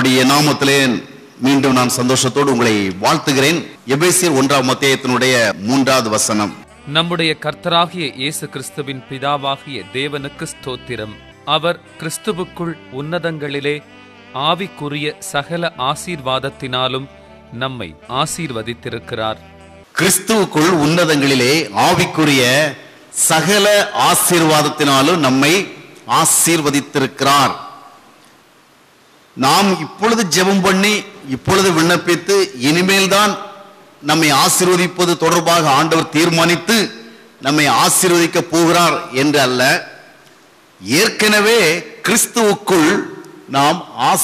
கர்த்தருடைய நாமத்திலே மீண்டும் நான் சந்தோஷத்தோடு உங்களை வாழ்த்துகிறேன் எபேசியர் ஒன்றாம் மத்தியத்தினுடைய மூன்றாவது வசனம் நம்முடைய கர்த்தராகிய இயேசு கிறிஸ்துவின் பிதாவாகிய தேவனுக்கு ஸ்தோத்திரம் அவர் கிறிஸ்துவுக்குள் உன்னதங்களிலே ஆவிக்குரிய சகல ஆசீர்வாதத்தினாலும் நம்மை ஆசீர்வதித்திருக்கிறார் கிறிஸ்துவுக்குள் உன்னதங்களிலே ஆவிக்குரிய சகல ஆசீர்வாதத்தினாலும் நம்மை ஆசீர்வதித்திருக்கிறார் நாம் இப்பொழுது ஜெபம் பண்ணி இப்பொழுது விண்ணப்பித்து இனிமேல் தான் நம்மை ஆசீர்வதிப்பது தொடர்பாக ஆண்டவர் தீர்மானித்து நம்மை ஆசீர்வதிக்க போகிறார் என்று அல்ல ஏற்கனவே கிறிஸ்துவுக்குள் நாம்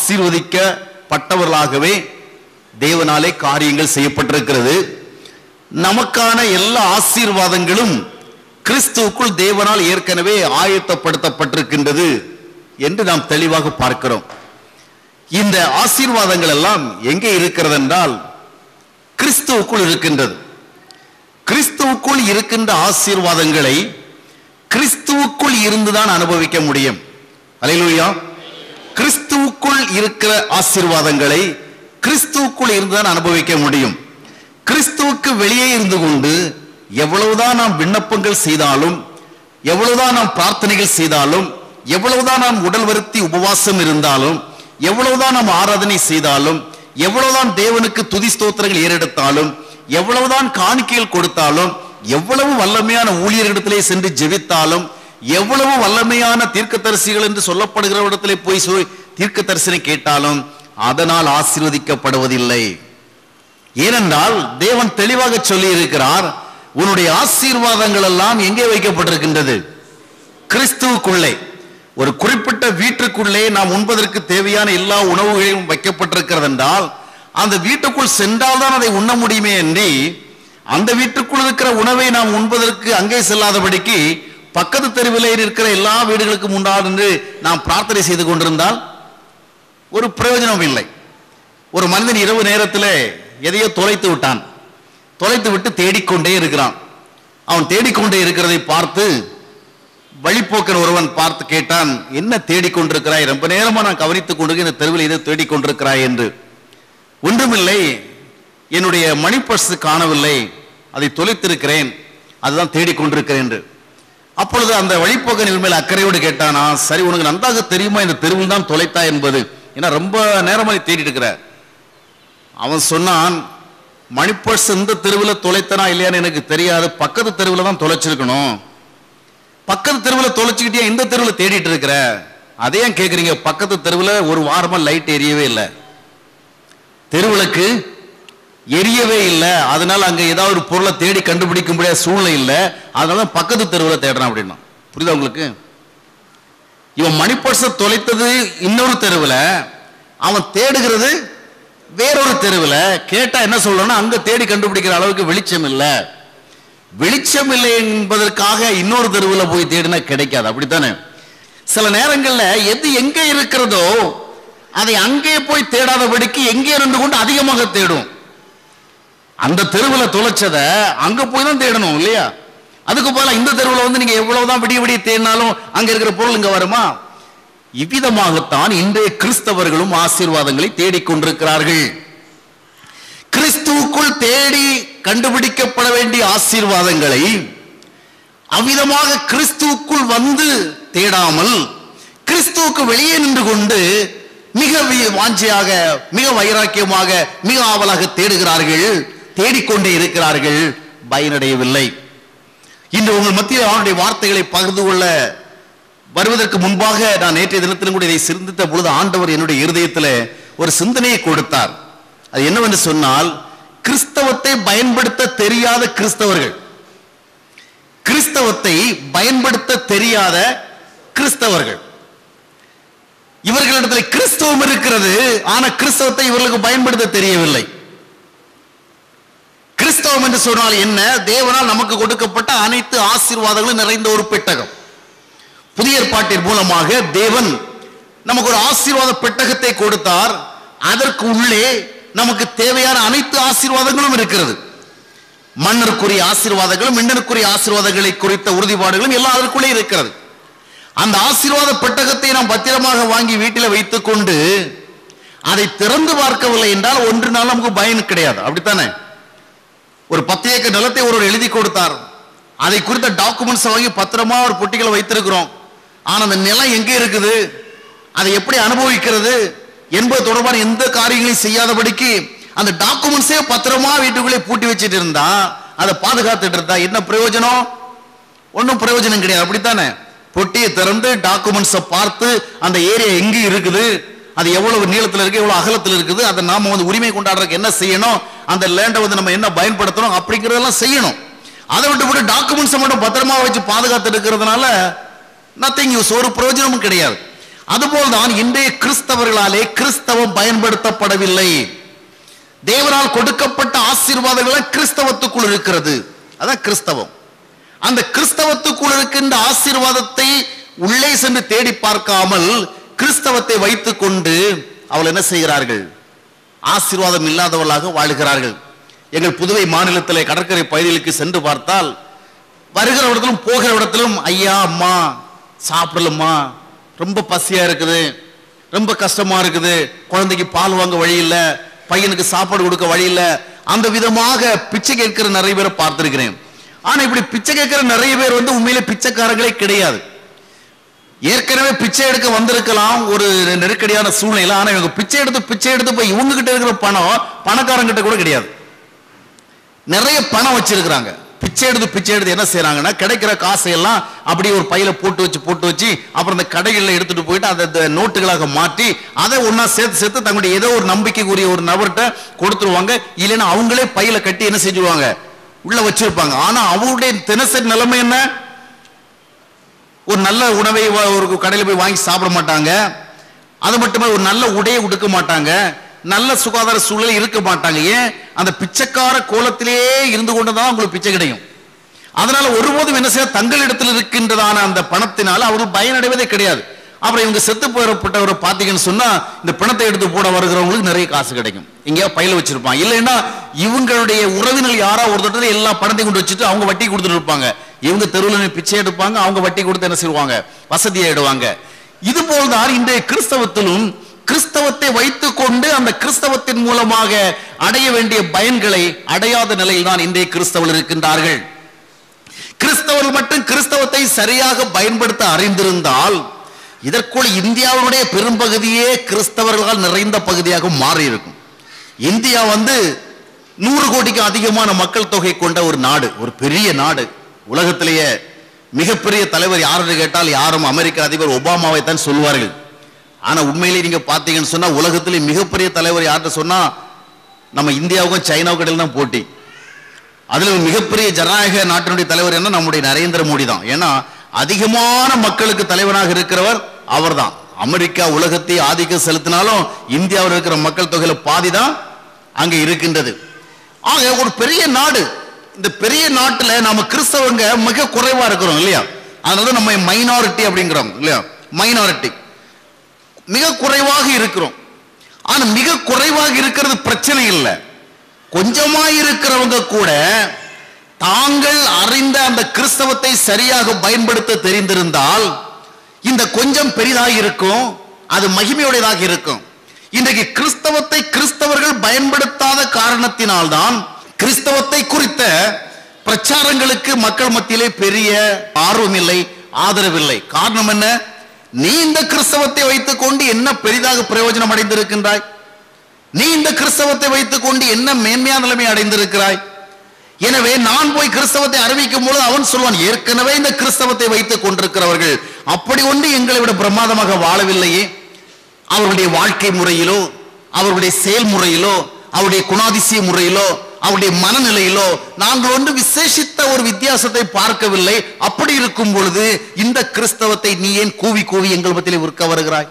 ஆசீர்வதிக்கப்பட்டவர்களாகவே தேவனாலே காரியங்கள் செய்யப்பட்டிருக்கிறது நமக்கான எல்லா ஆசீர்வாதங்களும் கிறிஸ்துவுக்குள் தேவனால் ஏற்கனவே ஆயத்தப்படுத்தப்பட்டிருக்கின்றது என்று நாம் தெளிவாக பார்க்கிறோம் இந்த ஆசீர்வாதங்கள் எல்லாம் எங்கே இருக்கிறது என்றால் கிறிஸ்துவுக்குள் இருக்கின்றது கிறிஸ்துவுக்குள் இருக்கின்ற ஆசீர்வாதங்களை கிறிஸ்துவுக்குள் இருந்துதான் அனுபவிக்க முடியும் அலையிலுயா கிறிஸ்துவுக்குள் இருக்கிற ஆசீர்வாதங்களை கிறிஸ்துவுக்குள் இருந்துதான் அனுபவிக்க முடியும் கிறிஸ்துவுக்கு வெளியே இருந்து கொண்டு எவ்வளவுதான் நாம் விண்ணப்பங்கள் செய்தாலும் எவ்வளவுதான் நாம் பிரார்த்தனைகள் செய்தாலும் எவ்வளவுதான் நாம் உடல் வருத்தி உபவாசம் இருந்தாலும் எவ்வளவுதான் நாம் ஆராதனை செய்தாலும் எவ்வளவுதான் தேவனுக்கு துதி ஸ்தோத்திரங்கள் ஏறெடுத்தாலும் எவ்வளவுதான் காணிக்கைகள் கொடுத்தாலும் எவ்வளவு வல்லமையான ஊழியர்களிடத்திலே சென்று ஜெபித்தாலும் எவ்வளவு வல்லமையான தீர்க்கதரிசிகள் என்று சொல்லப்படுகிறவரிடத்திலே போய் சொ- தீர்க்க தரிசனை கேட்டாலும் அதனால் ஆசீர்வதிக்கப்படுவதில்லை ஏனென்றால் தேவன் தெளிவாக சொல்லி இருக்கிறார் உன்னுடைய ஆசீர்வாதங்கள் எல்லாம் எங்கே வைக்கப்பட்டிருக்கின்றது கிறிஸ்துவுக்குள்ளே ஒரு குறிப்பிட்ட வீட்டுக்குள்ளே நாம் உண்பதற்கு தேவையான எல்லா உணவுகளையும் வைக்கப்பட்டிருக்கிறது என்றால் அந்த வீட்டுக்குள் சென்றால்தான் அதை உண்ண முடியுமே என்று அந்த வீட்டுக்குள் இருக்கிற உணவை நாம் உண்பதற்கு அங்கே செல்லாதபடிக்கு பக்கத்து தெருவில் இருக்கிற எல்லா வீடுகளுக்கு முன்னால் நின்று நாம் பிரார்த்தனை செய்து கொண்டிருந்தால் ஒரு பிரயோஜனம் இல்லை ஒரு மனிதன் இரவு நேரத்தில் எதையோ தொலைத்து விட்டான் தொலைத்து விட்டு தேடிக்கொண்டே இருக்கிறான் அவன் தேடிக்கொண்டே இருக்கிறதை பார்த்து வழிப்போக்கன் ஒருவன் பார்த்து கேட்டான் என்ன தேடிக்கொண்டிருக்கிறாய் ரொம்ப நேரமா நான் கவனித்துக் கொண்டு இந்த தெருவில் இதை தேடிக்கொண்டிருக்கிறாய் என்று ஒன்றுமில்லை என்னுடைய மணி பர்ஸ் காணவில்லை அதை தொலைத்திருக்கிறேன் அதுதான் தேடிக்கொண்டிருக்கிறேன் என்று அப்பொழுது அந்த வழிப்போக்கன் இவன் மேல் அக்கறையோடு கேட்டானா சரி உனக்கு நன்றாக தெரியுமா இந்த தெருவில் தான் தொலைத்தா என்பது ஏன்னா ரொம்ப நேரமா நீ தேடிட்டு இருக்கிற அவன் சொன்னான் மணிப்பர்ஸ் இந்த தெருவில் தொலைத்தனா இல்லையான்னு எனக்கு தெரியாது பக்கத்து தெருவில் தான் தொலைச்சிருக்கணும் பக்கத்து தெருவில் தொலைச்சுக்கிட்டே இந்த தெருவில் தேடிட்டு இருக்கிற அதே ஏன் கேட்குறீங்க பக்கத்து தெருவில் ஒரு வாரமா லைட் எரியவே இல்லை தெருவிளக்கு எரியவே இல்லை அதனால அங்க ஏதாவது ஒரு பொருளை தேடி கண்டுபிடிக்க முடியாத சூழ்நிலை இல்லை அதனால தான் பக்கத்து தெருவில் தேடுறான் அப்படின்னா புரியுதா உங்களுக்கு இவன் மணிப்பர்ஸை தொலைத்தது இன்னொரு தெருவில் அவன் தேடுகிறது வேறொரு தெருவில் கேட்டா என்ன சொல்றோம்னா அங்க தேடி கண்டுபிடிக்கிற அளவுக்கு வெளிச்சம் இல்லை வெளிச்சம் இல்லை என்பதற்காக இன்னொரு தெருவில் போய் தேடினா கிடைக்காது அப்படித்தானே சில நேரங்கள்ல எது எங்க இருக்கிறதோ அதை அங்கே போய் தேடாதபடிக்கு எங்கே இருந்து கொண்டு அதிகமாக தேடும் அந்த தெருவில் தொலைச்சத அங்க போய் தான் தேடணும் இல்லையா அதுக்கு போல இந்த தெருவில் வந்து நீங்க எவ்வளவுதான் விடிய விடிய தேடினாலும் அங்க இருக்கிற பொருள் இங்க வருமா இவ்விதமாகத்தான் இன்றைய கிறிஸ்தவர்களும் ஆசீர்வாதங்களை தேடிக்கொண்டிருக்கிறார்கள் கிறிஸ்துவுக்குள் தேடி கண்டுபிடிக்கப்பட வேண்டிய ஆசீர்வாதங்களை அவ்விதமாக கிறிஸ்துவுக்குள் வந்து தேடாமல் கிறிஸ்துவுக்கு வெளியே நின்று கொண்டு மிக வி- வாஞ்சையாக மிக வைராக்கியமாக மிக ஆவலாக தேடுகிறார்கள் தேடிக்கொண்டே இருக்கிறார்கள் பயனடையவில்லை இன்று உங்கள் மத்தியில் அவனுடைய வார்த்தைகளை பகிர்ந்து கொள்ள வருவதற்கு முன்பாக நான் நேற்றைய தினத்திலும் கூட இதை சிந்தித்த பொழுது ஆண்டவர் என்னுடைய இருதயத்தில் ஒரு சிந்தனையை கொடுத்தார் அது என்னவென்று சொன்னால் கிறிஸ்தவத்தை பயன்படுத்த தெரியாத கிறிஸ்தவர்கள் கிறிஸ்தவத்தை பயன்படுத்த தெரியாத கிறிஸ்தவர்கள் இவர்களிடத்தில் கிறிஸ்தவம் இருக்கிறது ஆனா கிறிஸ்தவத்தை இவர்களுக்கு பயன்படுத்த தெரியவில்லை கிறிஸ்தவம் என்று சொன்னால் என்ன தேவனால் நமக்கு கொடுக்கப்பட்ட அனைத்து ஆசீர்வாதங்களும் நிறைந்த ஒரு பெட்டகம் புதிய ஏற்பாட்டின் மூலமாக தேவன் நமக்கு ஒரு ஆசீர்வாத பெட்டகத்தை கொடுத்தார் அதற்கு உள்ளே நமக்கு தேவையான அனைத்து ஆசீர்வாதங்களும் இருக்கிறது மன்னருக்குரிய ஆசீர்வாதங்களும் மின்னனுக்குரிய ஆசீர்வாதங்களை குறித்த உறுதிப்பாடுகளும் எல்லாம் அதற்குள்ளே இருக்கிறது அந்த ஆசீர்வாத பெட்டகத்தை நாம் பத்திரமாக வாங்கி வீட்டில் வைத்துக்கொண்டு அதை திறந்து பார்க்கவில்லை என்றால் ஒன்று நாள் நமக்கு பயன் கிடையாது அப்படித்தானே ஒரு பத்து ஏக்கர் நிலத்தை ஒருவர் எழுதி கொடுத்தார் அதை குறித்த டாக்குமெண்ட்ஸ் வாங்கி பத்திரமா ஒரு பொட்டிகளை வைத்திருக்கிறோம் ஆனா அந்த நிலம் எங்கே இருக்குது அதை எப்படி அனுபவிக்கிறது என்பது தொடர்பான எந்த காரியங்களையும் செய்யாதபடிக்கு அந்த டாக்குமெண்ட்ஸே பத்திரமா வீட்டுக்குள்ளே பூட்டி வச்சிட்டு இருந்தா அதை பாதுகாத்துட்டு இருந்தா என்ன பிரயோஜனம் ஒன்றும் பிரயோஜனம் கிடையாது அப்படித்தானே பொட்டியை திறந்து டாக்குமெண்ட்ஸை பார்த்து அந்த ஏரியா எங்க இருக்குது அது எவ்வளவு நீளத்துல இருக்கு எவ்வளவு அகலத்துல இருக்குது அதை நாம வந்து உரிமை கொண்டாடுறதுக்கு என்ன செய்யணும் அந்த லேண்டை வந்து நம்ம என்ன பயன்படுத்தணும் அப்படிங்கறதெல்லாம் செய்யணும் அதை விட்டு போட்டு டாக்குமெண்ட்ஸை மட்டும் பத்திரமா வச்சு பாதுகாத்து இருக்கிறதுனால நத்திங் யூஸ் ஒரு பிரயோஜனமும் கிடையாது அதுபோல் தான் இன்றைய கிறிஸ்தவர்களாலே கிறிஸ்தவம் பயன்படுத்தப்படவில்லை தேவனால் கொடுக்கப்பட்ட ஆசீர்வாதங்கள் கிறிஸ்தவத்துக்குள் இருக்கிறது அதான் கிறிஸ்தவம் அந்த கிறிஸ்தவத்துக்குள் இருக்கின்ற ஆசீர்வாதத்தை உள்ளே சென்று தேடி பார்க்காமல் கிறிஸ்தவத்தை வைத்துக் கொண்டு அவள் என்ன செய்கிறார்கள் ஆசீர்வாதம் இல்லாதவர்களாக வாழுகிறார்கள் எங்கள் புதுவை மாநிலத்திலே கடற்கரை பகுதிகளுக்கு சென்று பார்த்தால் வருகிற இடத்திலும் போகிற இடத்திலும் ஐயா அம்மா சாப்பிடலம்மா ரொம்ப பசியா இருக்குது ரொம்ப கஷ்டமா இருக்குது குழந்தைக்கு பால் வாங்க வழி இல்ல பையனுக்கு சாப்பாடு கொடுக்க வழி இல்ல அந்த விதமாக பிச்சை கேட்கிற நிறைய பேரை பார்த்திருக்கிறேன் ஆனா இப்படி பிச்சை கேட்கிற நிறைய பேர் வந்து உண்மையிலே பிச்சைக்காரங்களே கிடையாது ஏற்கனவே பிச்சை எடுக்க வந்திருக்கலாம் ஒரு நெருக்கடியான சூழ்நிலை ஆனா இவங்க பிச்சை எடுத்து பிச்சை எடுத்து போய் இவங்க கிட்ட இருக்கிற பணம் பணக்காரங்கிட்ட கூட கிடையாது நிறைய பணம் வச்சிருக்கிறாங்க பிச்சை எடுத்து பிச்சை எடுத்து என்ன செய்யறாங்கன்னா கிடைக்கிற காசை எல்லாம் அப்படியே ஒரு பையில போட்டு வச்சு போட்டு வச்சு அப்புறம் இந்த கடைகளில் எடுத்துட்டு போயிட்டு அதை இந்த நோட்டுகளாக மாற்றி அதை ஒண்ணா சேர்த்து சேர்த்து தங்களுடைய ஏதோ ஒரு நம்பிக்கைக்குரிய ஒரு நபர்கிட்ட கொடுத்துருவாங்க இல்லைன்னா அவங்களே பையில கட்டி என்ன செஞ்சுருவாங்க உள்ள வச்சிருப்பாங்க ஆனா அவங்களுடைய தினசரி நிலைமை என்ன ஒரு நல்ல உணவை வ- ஒரு கடையில் போய் வாங்கி சாப்பிட மாட்டாங்க அது மட்டுமே ஒரு நல்ல உடையை உடுக்க மாட்டாங்க நல்ல சுகாதார சூழல் இருக்க மாட்டாங்க ஏன் அந்த பிச்சைக்கார கோலத்திலேயே இருந்து கொண்டுதான் உங்களுக்கு பிச்சை கிடைக்கும் அதனால ஒருபோதும் என்ன செய்ய தங்களிடத்தில் இருக்கின்றதான அந்த பணத்தினால அவர்கள் பயனடைவதே கிடையாது அப்புறம் இவங்க செத்து போயிடப்பட்டவரை பார்த்தீங்கன்னு சொன்னா இந்த பணத்தை எடுத்து போட வருகிறவங்களுக்கு நிறைய காசு கிடைக்கும் எங்கேயா பையில வச்சிருப்பான் இல்லைன்னா இவங்களுடைய உறவினர் யாரா ஒரு தடவை எல்லா பணத்தையும் கொண்டு வச்சுட்டு அவங்க வட்டி கொடுத்துட்டு இருப்பாங்க இவங்க தெருவில் நின்னு பிச்சை எடுப்பாங்க அவங்க வட்டி கொடுத்து என்ன செய்வாங்க வசதியாயிடுவாங்க இது போல்தான் இன்றைய கிறிஸ்தவத்திலும் கிறிஸ்தவத்தை வைத்துக் கொண்டு அந்த கிறிஸ்தவத்தின் மூலமாக அடைய வேண்டிய பயன்களை அடையாத நிலையில் தான் இன்றைய கிறிஸ்தவர்கள் இருக்கின்றார்கள் கிறிஸ்தவர்கள் மட்டும் கிறிஸ்தவத்தை சரியாக பயன்படுத்த அறிந்திருந்தால் இதற்குள் இந்தியாவுடைய பெரும்பகுதியே கிறிஸ்தவர்களால் நிறைந்த பகுதியாக மாறி இருக்கும் இந்தியா வந்து நூறு கோடிக்கு அதிகமான மக்கள் தொகை கொண்ட ஒரு நாடு ஒரு பெரிய நாடு உலகத்திலேயே மிகப்பெரிய தலைவர் யாருன்னு கேட்டால் யாரும் அமெரிக்க அதிபர் ஒபாமாவை தான் சொல்வார்கள் ஆனா உண்மையிலேயே நீங்க பாத்தீங்கன்னு சொன்னா உலகத்திலே மிகப்பெரிய தலைவர் யார்கிட்ட சொன்னா நம்ம இந்தியாவுக்கும் சைனாவுக்கும் இடையில தான் போட்டி அதுல மிகப்பெரிய ஜனநாயக நாட்டினுடைய தலைவர் என்ன நம்முடைய நரேந்திர மோடி தான் ஏன்னா அதிகமான மக்களுக்கு தலைவராக இருக்கிறவர் அவர்தான் அமெரிக்கா உலகத்தை ஆதிக்கம் செலுத்தினாலும் இந்தியாவில் இருக்கிற மக்கள் தொகையில பாதி தான் அங்க இருக்கின்றது ஆக ஒரு பெரிய நாடு இந்த பெரிய நாட்டுல நம்ம கிறிஸ்தவங்க மிக குறைவா இருக்கிறோம் இல்லையா அதனால நம்ம மைனாரிட்டி அப்படிங்கிறோம் இல்லையா மைனாரிட்டி மிக குறைவாக இருக்கிறோம் ஆனா மிக குறைவாக இருக்கிறது பிரச்சனை இல்லை கொஞ்சமா இருக்கிறவங்க கூட தாங்கள் அறிந்த அந்த கிறிஸ்தவத்தை சரியாக பயன்படுத்த தெரிந்திருந்தால் இந்த கொஞ்சம் பெரிதாக இருக்கும் அது மகிமையுடையதாக இருக்கும் இன்றைக்கு கிறிஸ்தவத்தை கிறிஸ்தவர்கள் பயன்படுத்தாத காரணத்தினால்தான் கிறிஸ்தவத்தை குறித்த பிரச்சாரங்களுக்கு மக்கள் மத்தியிலே பெரிய ஆர்வம் இல்லை ஆதரவில்லை காரணம் என்ன நீ இந்த கிறிஸ்தவத்தை வைத்துக் கொண்டு என்ன பெரிதாக பிரயோஜனம் அடைந்திருக்கின்றாய் நீ இந்த கிறிஸ்தவத்தை வைத்துக் கொண்டு என்ன மேன்மையான நிலைமை அடைந்திருக்கிறாய் எனவே நான் போய் கிறிஸ்தவத்தை அறிவிக்கும் பொழுது அவன் சொல்வான் ஏற்கனவே இந்த கிறிஸ்தவத்தை வைத்துக் கொண்டிருக்கிறவர்கள் அப்படி ஒன்று எங்களை விட பிரமாதமாக வாழவில்லையே அவருடைய வாழ்க்கை முறையிலோ அவருடைய செயல்முறையிலோ அவருடைய குணாதிசய முறையிலோ அவருடைய மனநிலையிலோ நாங்கள் ஒன்று விசேஷித்த ஒரு வித்தியாசத்தை பார்க்கவில்லை அப்படி இருக்கும் பொழுது இந்த கிறிஸ்தவத்தை நீ ஏன் கூவி கூவி எங்கள் மத்தியிலே விற்க வருகிறாய்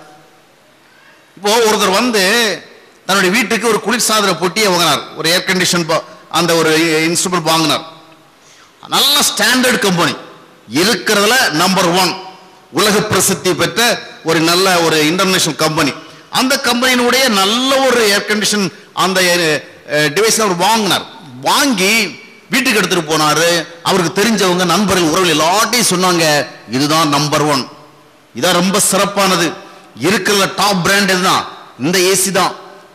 இப்போ ஒருத்தர் வந்து தன்னுடைய வீட்டுக்கு ஒரு குளிர்சாதன பொட்டியை வாங்கினார் ஒரு ஏர் கண்டிஷன் அந்த ஒரு இன்ஸ்ட்ருமெண்ட் வாங்கினார் நல்ல ஸ்டாண்டர்ட் கம்பெனி இருக்கிறதுல நம்பர் ஒன் உலக பிரசித்தி பெற்ற ஒரு நல்ல ஒரு இன்டர்நேஷனல் கம்பெனி அந்த கம்பெனியினுடைய நல்ல ஒரு ஏர் கண்டிஷன் அந்த டிவைஸ் அவர் வாங்கினார் வாங்கி வீட்டுக்கு எடுத்துட்டு போனாரு அவருக்கு தெரிஞ்சவங்க நண்பர்கள் உறவுகள் எல்லாத்தையும் சொன்னாங்க இதுதான் நம்பர் ஒன் இதான் ரொம்ப சிறப்பானது இருக்கிற டாப் பிராண்ட் இதுதான் இந்த ஏசி தான்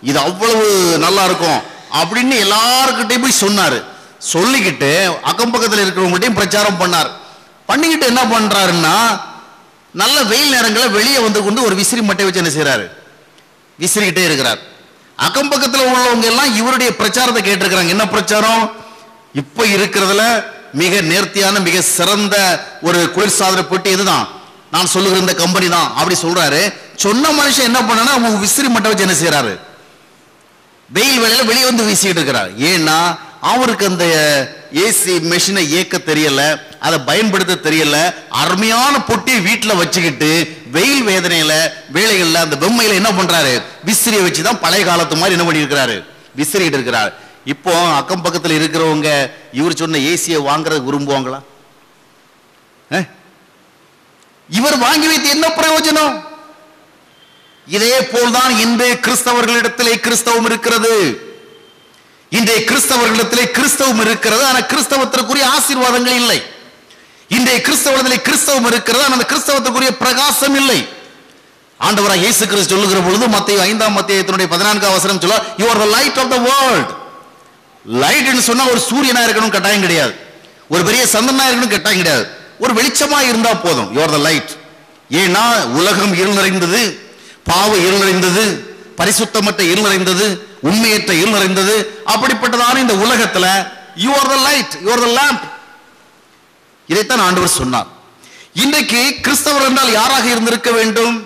இது அவ்வளவு நல்லா இருக்கும் அப்படின்னு எல்லாருக்கிட்டையும் போய் சொன்னாரு சொல்லிக்கிட்டு அக்கம் பக்கத்தில் இருக்கிறவங்ககிட்டயும் பிரச்சாரம் பண்ணார் பண்ணிக்கிட்டு என்ன பண்றாருன்னா நல்ல வெயில் நேரங்களில் வெளியே வந்து கொண்டு ஒரு விசிறி மட்டை வச்சு என்ன செய்றாரு விசிறிக்கிட்டே இருக்கிறார் அக்கம் பக்கத்தில் உள்ளவங்க எல்லாம் இவருடைய பிரச்சாரத்தை கேட்டிருக்கிறாங்க என்ன பிரச்சாரம் இப்ப இருக்கிறதுல மிக நேர்த்தியான மிக சிறந்த ஒரு குளிர்சாதன பெட்டி இதுதான் நான் சொல்லுகிற இந்த கம்பெனி தான் அப்படி சொல்றாரு சொன்ன மனுஷன் என்ன பண்ணனா அவங்க விசிறி மட்டை வச்சு என்ன செய்யறாரு வெயில் வேளையில வெளியே வந்து வீசிட்டு இருக்கிறார் ஏன்னா அவருக்கு அந்த ஏசி மெஷினை இயக்க தெரியல அதை பயன்படுத்த தெரியல அருமையான பொட்டியை வீட்டில் வச்சுக்கிட்டு வெயில் வேதனையில வேலைகள்ல அந்த பொம்மையில என்ன பண்றாரு விசிறியை வச்சு தான் பழைய காலத்து மாதிரி என்ன பண்ணியிருக்கிறாரு விசிறிட்டு இருக்கிறார் இப்போ அக்கம் பக்கத்தில் இருக்கிறவங்க இவர் சொன்ன ஏசியை வாங்குறது விரும்புவாங்களா அஹ்? இவர் வாங்கி வைத்து என்ன பிரயோஜனம் இதே போல்தான் இன்றைய கிறிஸ்தவர்களிடத்திலே கிறிஸ்தவம் இருக்கிறது இன்றைய கிறிஸ்தவர்களிடத்திலே கிறிஸ்தவம் இருக்கிறது ஆனால் கிறிஸ்தவத்திற்குரிய ஆசீர்வாதங்கள் இல்லை இன்றைய கிறிஸ்தவத்திலே கிறிஸ்தவம் இருக்கிறது ஆனால் அந்த கிறிஸ்தவத்திற்குரிய பிரகாசம் இல்லை ஆண்டவராக இயேசு கிறிஸ்து சொல்லுகிற பொழுது மத்திய ஐந்தாம் மத்தியத்தினுடைய பதினான்காம் வசனம் சொல்ல you are the light of the world லைட்னு சொன்னா ஒரு சூரியனா இருக்கணும் கட்டாயம் கிடையாது ஒரு பெரிய சந்திரனா இருக்கணும் கட்டாயம் கிடையாது ஒரு வெளிச்சமா இருந்தா போதும் யூ ஆர் த லைட் ஏன்னா உலகம் இருள் நிறைந்தது பாவ இருள் நிறைந்தது பரிசுத்தமற்ற இருள் நிறைந்தது உண்மையற்ற இருள் நிறைந்தது அப்படிப்பட்டதான இந்த உலகத்துல you are the light you are the lamp இதைத்தான் ஆண்டவர் சொன்னார் இன்றைக்கு கிறிஸ்தவர் என்றால் யாராக இருந்திருக்க வேண்டும்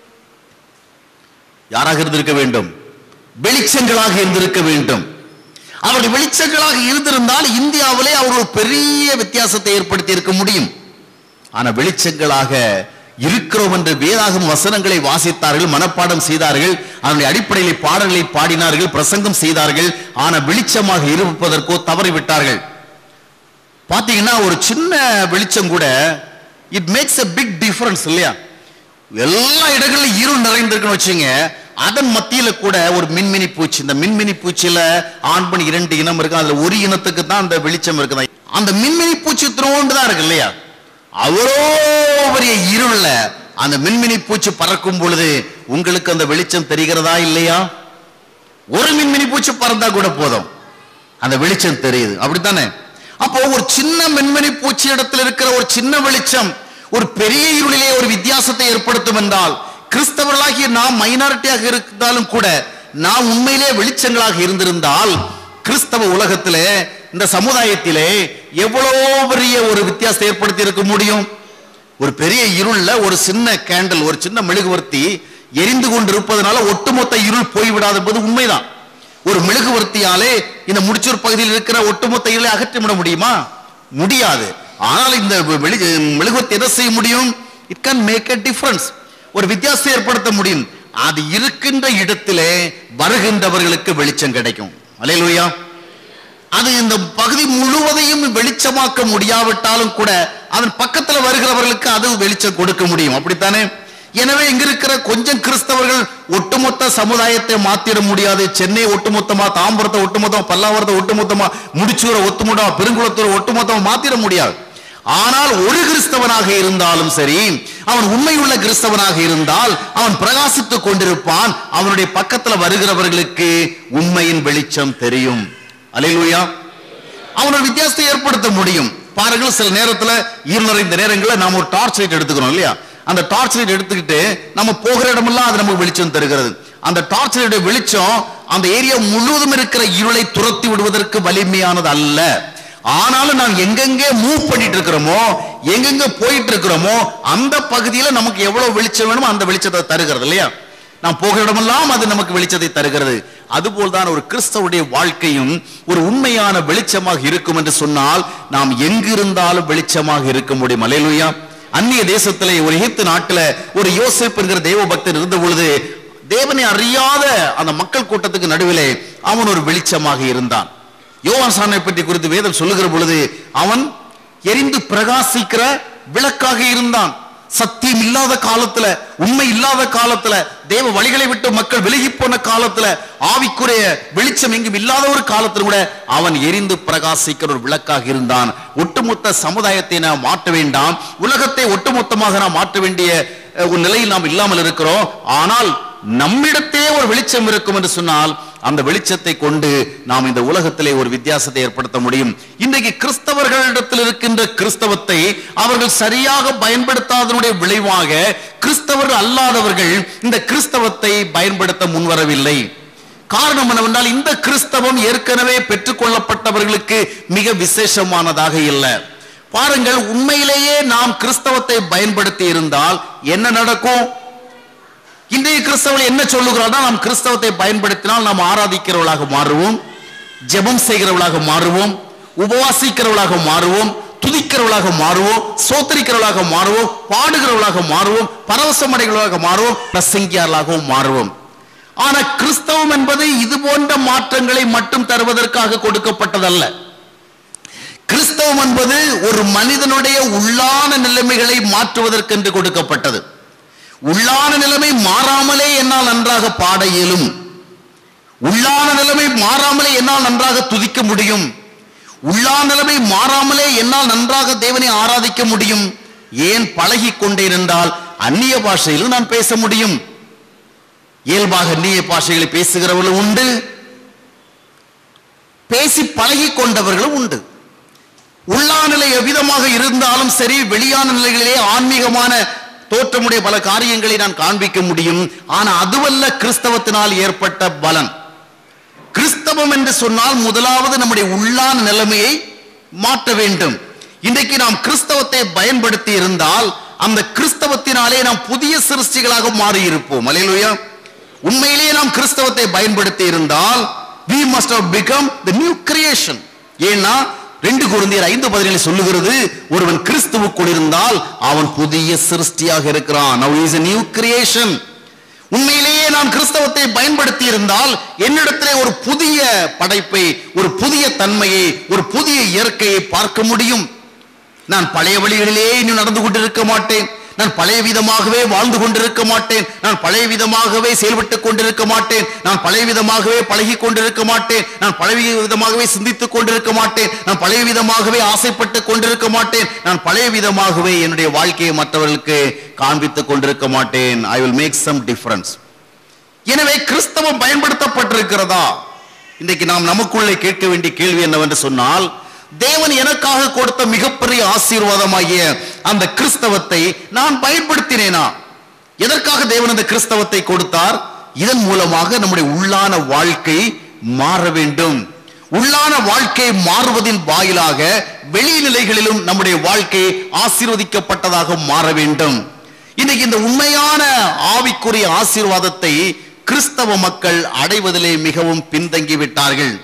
யாராக இருந்திருக்க வேண்டும் வெளிச்சங்களாக இருந்திருக்க வேண்டும் அவருடைய வெளிச்சங்களாக இருந்திருந்தால் இந்தியாவிலே அவர் ஒரு பெரிய வித்தியாசத்தை ஏற்படுத்தி இருக்க முடியும் ஆனா வெளிச்சங்களாக இருக்கிறோம் என்று வேதாகம் வசனங்களை வாசித்தார்கள் மனப்பாடம் செய்தார்கள் அதனுடைய அடிப்படையில் பாடல்களை பாடினார்கள் பிரசங்கம் செய்தார்கள் ஆனா வெளிச்சமாக இருப்பதற்கோ தவறிவிட்டார்கள் பாத்தீங்கன்னா ஒரு சின்ன வெளிச்சம் கூட it makes a big difference இல்லையா எல்லா இடங்களிலும் இருள் நிறைந்திருக்குன்னு வச்சுங்க அதன் மத்தியில கூட ஒரு மின்மினி பூச்சி இந்த மின்மினி பூச்சியில ஆண் பெண் இரண்டு இனம் இருக்கு அதுல ஒரு இனத்துக்கு தான் அந்த வெளிச்சம் இருக்குதா அந்த மின்மினி பூச்சி திரோண்டு தான் இருக்கு இல்லையா அவ்வளோ பெரிய இருள்ல அந்த மின்மினி பூச்சி பறக்கும் பொழுது உங்களுக்கு அந்த வெளிச்சம் தெரிகிறதா இல்லையா ஒரு மின்மினி பூச்சி பறந்தா கூட போதும் அந்த வெளிச்சம் தெரியுது அப்படித்தானே அப்போ ஒரு சின்ன மின்மினி பூச்சி இடத்தில் இருக்கிற ஒரு சின்ன வெளிச்சம் ஒரு பெரிய இருளிலே ஒரு வித்தியாசத்தை ஏற்படுத்தும் என்றால் கிறிஸ்தவர்களாகிய நாம் மைனாரிட்டியாக இருந்தாலும் கூட நாம் உண்மையிலே வெளிச்சங்களாக இருந்திருந்தால் கிறிஸ்தவ உலகத்திலே இந்த சமுதாயத்திலே எவ்வளவு பெரிய ஒரு வித்தியாசத்தை ஏற்படுத்தி இருக்க முடியும் ஒரு பெரிய இருள்ல ஒரு சின்ன கேண்டில் ஒரு சின்ன மெழுகுவர்த்தி எரிந்து கொண்டிருப்பதனால ஒட்டுமொத்த இருள் போய்விடாது என்பது உண்மைதான் ஒரு மெழுகுவர்த்தியாலே இந்த முடிச்சூர் பகுதியில் இருக்கிற ஒட்டுமொத்த இருளை அகற்றிவிட முடியுமா முடியாது ஆனால் இந்த வெளி மெழுகுவர்த்தி என்ன செய்ய முடியும் it can make a difference ஒரு வித்தியாசத்தை ஏற்படுத்த முடியும் அது இருக்கின்ற இடத்திலே வருகின்றவர்களுக்கு வெளிச்சம் கிடைக்கும் அலையலுயா அது இந்த பகுதி முழுவதையும் வெளிச்சமாக்க முடியாவிட்டாலும் கூட அதன் பக்கத்துல வருகிறவர்களுக்கு அது வெளிச்சம் கொடுக்க முடியும் அப்படித்தானே எனவே இங்க இருக்கிற கொஞ்சம் கிறிஸ்தவர்கள் ஒட்டுமொத்த சமுதாயத்தை மாத்திட முடியாது சென்னை ஒட்டுமொத்தமா தாம்பரத்தை ஒட்டுமொத்தமா பல்லாவரத்தை ஒட்டுமொத்தமா முடிச்சூரை ஒட்டுமொத்தமா பெருங்குளத்தூரை ஒட்டுமொத்தமா மாத்திட முடியாது ஆனால் ஒரு கிறிஸ்தவனாக இருந்தாலும் சரி அவன் உண்மையுள்ள கிறிஸ்தவனாக இருந்தால் அவன் பிரகாசித்துக் கொண்டிருப்பான் அவனுடைய பக்கத்துல வருகிறவர்களுக்கு உண்மையின் வெளிச்சம் தெரியும் அலையிலுயா அவனோட வித்தியாசத்தை ஏற்படுத்த முடியும் பாருங்கள் சில நேரத்துல இருள் நிறைந்த நேரங்களில் நாம ஒரு டார்ச் லைட் எடுத்துக்கிறோம் இல்லையா அந்த டார்ச் லைட் எடுத்துக்கிட்டு நம்ம போகிற இடமெல்லாம் அது நமக்கு வெளிச்சம் தருகிறது அந்த டார்ச் லைட் வெளிச்சம் அந்த ஏரியா முழுவதும் இருக்கிற இருளை துரத்தி விடுவதற்கு வலிமையானது அல்ல ஆனாலும் நாம் எங்கெங்கே மூவ் பண்ணிட்டு இருக்கிறோமோ எங்கெங்க போயிட்டு இருக்கிறோமோ அந்த பகுதியில நமக்கு எவ்வளவு வெளிச்சம் வேணுமோ அந்த வெளிச்சத்தை தருகிறது இல்லையா நாம் போகிற இடமெல்லாம் அது நமக்கு வெளிச்சத்தை தருகிறது அதுபோல் தான் ஒரு கிறிஸ்தவருடைய வாழ்க்கையும் ஒரு உண்மையான வெளிச்சமாக இருக்கும் என்று சொன்னால் நாம் எங்கிருந்தாலும் வெளிச்சமாக இருக்க முடியும் அலையலுயா அந்நிய தேசத்திலே ஒரு எகிப்து நாட்டில ஒரு யோசேப் என்கிற தெய்வ பக்தர் இருந்த பொழுது தேவனை அறியாத அந்த மக்கள் கூட்டத்துக்கு நடுவிலே அவன் ஒரு வெளிச்சமாக இருந்தான் யோவான் சானை பற்றி குறித்து வேதம் சொல்லுகிற பொழுது அவன் எரிந்து பிரகாசிக்கிற விளக்காக இருந்தான் சத்தியம் இல்லாத காலத்துல உண்மை இல்லாத காலத்துல தேவ வழிகளை விட்டு மக்கள் விலகி போன காலத்துல ஆவிக்குரிய வெளிச்சம் எங்கும் இல்லாத ஒரு காலத்துல கூட அவன் எரிந்து பிரகாசிக்கிற ஒரு விளக்காக இருந்தான் ஒட்டுமொத்த சமுதாயத்தை நாம் மாற்ற வேண்டாம் உலகத்தை ஒட்டுமொத்தமாக நாம் மாற்ற வேண்டிய அஹ், ஒரு நிலையில் நாம் இல்லாமல் இருக்கிறோம் ஆனால் நம்மிடத்தே ஒரு வெளிச்சம் இருக்கும் என்று சொன்னால் அந்த வெளிச்சத்தை கொண்டு நாம் இந்த உலகத்திலே ஒரு வித்தியாசத்தை ஏற்படுத்த முடியும் இன்றைக்கு கிறிஸ்தவர்களிடத்தில் இருக்கின்ற கிறிஸ்தவத்தை அவர்கள் சரியாக பயன்படுத்தாதனுடைய விளைவாக கிறிஸ்தவர்கள் அல்லாதவர்கள் இந்த கிறிஸ்தவத்தை பயன்படுத்த முன்வரவில்லை காரணம் என்னவென்றால் இந்த கிறிஸ்தவம் ஏற்கனவே பெற்றுக்கொள்ளப்பட்டவர்களுக்கு மிக விசேஷமானதாக இல்லை பாருங்கள் உண்மையிலேயே நாம் கிறிஸ்தவத்தை பயன்படுத்தி இருந்தால் என்ன நடக்கும் இன்றைய கிறிஸ்தவர்கள் என்ன சொல்லுகிறார்கள் நாம் கிறிஸ்தவத்தை பயன்படுத்தினால் நாம் ஆராதிக்கிறவர்களாக மாறுவோம் ஜெபம் செய்கிறவர்களாக மாறுவோம் உபவாசிக்கிறவர்களாக மாறுவோம் துதிக்கிறவர்களாக மாறுவோம் சோத்தரிக்கிறவர்களாக மாறுவோம் பாடுகிறவர்களாக மாறுவோம் பரவசம் அடைகிறவர்களாக மாறுவோம் பிரசங்கியார்களாகவும் மாறுவோம் ஆனா கிறிஸ்தவம் என்பது இது போன்ற மாற்றங்களை மட்டும் தருவதற்காக கொடுக்கப்பட்டதல்ல கிறிஸ்தவம் என்பது ஒரு மனிதனுடைய உள்ளான நிலைமைகளை மாற்றுவதற்கென்று கொடுக்கப்பட்டது உள்ளான நிலைமை மாறாமலே என்னால் நன்றாக பாட இயலும் உள்ளான நிலைமை மாறாமலே என்னால் நன்றாக துதிக்க முடியும் உள்ளான நிலைமை மாறாமலே என்னால் நன்றாக தேவனை ஆராதிக்க முடியும் ஏன் பழகி கொண்டேன் என்றால் அந்நிய பாஷையிலும் நான் பேச முடியும் இயல்பாக அந்நிய பாஷைகளை பேசுகிறவர்களும் உண்டு பேசி பழகி கொண்டவர்களும் உண்டு உள்ளான நிலை எவ்விதமாக இருந்தாலும் சரி வெளியான நிலைகளிலே ஆன்மீகமான தோற்றமுடைய பல காரியங்களை நான் காண்பிக்க முடியும் ஆனா அதுவல்ல கிறிஸ்தவத்தினால் ஏற்பட்ட பலன் கிறிஸ்தவம் என்று சொன்னால் முதலாவது நம்முடைய உள்ளான நிலைமையை மாற்ற வேண்டும் இன்றைக்கு நாம் கிறிஸ்தவத்தை பயன்படுத்தி இருந்தால் அந்த கிறிஸ்தவத்தினாலே நாம் புதிய சிருஷ்டிகளாக மாறி இருப்போம் அல்லேலூயா உண்மையிலேயே நாம் கிறிஸ்தவத்தை பயன்படுத்தி இருந்தால் we must have become the new creation ஏன்னா ரெண்டு குருந்தியர் ஐந்து பதினேழு சொல்லுகிறது ஒருவன் கிறிஸ்துவுக்குள் இருந்தால் அவன் புதிய சிருஷ்டியாக இருக்கிறான் now he is a new creation உண்மையிலேயே நான் கிறிஸ்தவத்தை பயன்படுத்தி இருந்தால் என்னிடத்திலே ஒரு புதிய படைப்பை ஒரு புதிய தன்மையை ஒரு புதிய இயற்கையை பார்க்க முடியும் நான் பழைய வழிகளிலே இன்னும் நடந்து கொண்டிருக்க மாட்டேன் நான் பழைய விதமாகவே வாழ்ந்து கொண்டிருக்க மாட்டேன் நான் பழைய விதமாகவே செயல்பட்டுக் கொண்டிருக்க மாட்டேன் நான் பழைய விதமாகவே பழகி கொண்டிருக்க மாட்டேன் நான் பழைய விதமாகவே சிந்தித்துக் கொண்டிருக்க மாட்டேன் நான் பழைய விதமாகவே ஆசைப்பட்டு கொண்டிருக்க மாட்டேன் நான் பழைய விதமாகவே என்னுடைய வாழ்க்கையை மற்றவர்களுக்கு காண்பித்துக் கொண்டிருக்க மாட்டேன் I will make some difference எனவே கிறிஸ்தவம் பயன்படுத்தப்பட்டிருக்கிறதா இன்றைக்கு நாம் நமக்குள்ளே கேட்க வேண்டிய கேள்வி என்னவென்று சொன்னால் தேவன் எனக்காக கொடுத்த மிகப்பெரிய ஆசீர்வாதமாகிய அந்த கிறிஸ்தவத்தை நான் பயன்படுத்தினேனா எதற்காக தேவன் அந்த கிறிஸ்தவத்தை கொடுத்தார் இதன் மூலமாக நம்முடைய உள்ளான வாழ்க்கை மாற வேண்டும் உள்ளான வாழ்க்கை மாறுவதின் வாயிலாக வெளிநிலைகளிலும் நம்முடைய வாழ்க்கை ஆசீர்வதிக்கப்பட்டதாக மாற வேண்டும் இன்னைக்கு இந்த உண்மையான ஆவிக்குரிய ஆசீர்வாதத்தை கிறிஸ்தவ மக்கள் அடைவதிலே மிகவும் பின்தங்கி விட்டார்கள்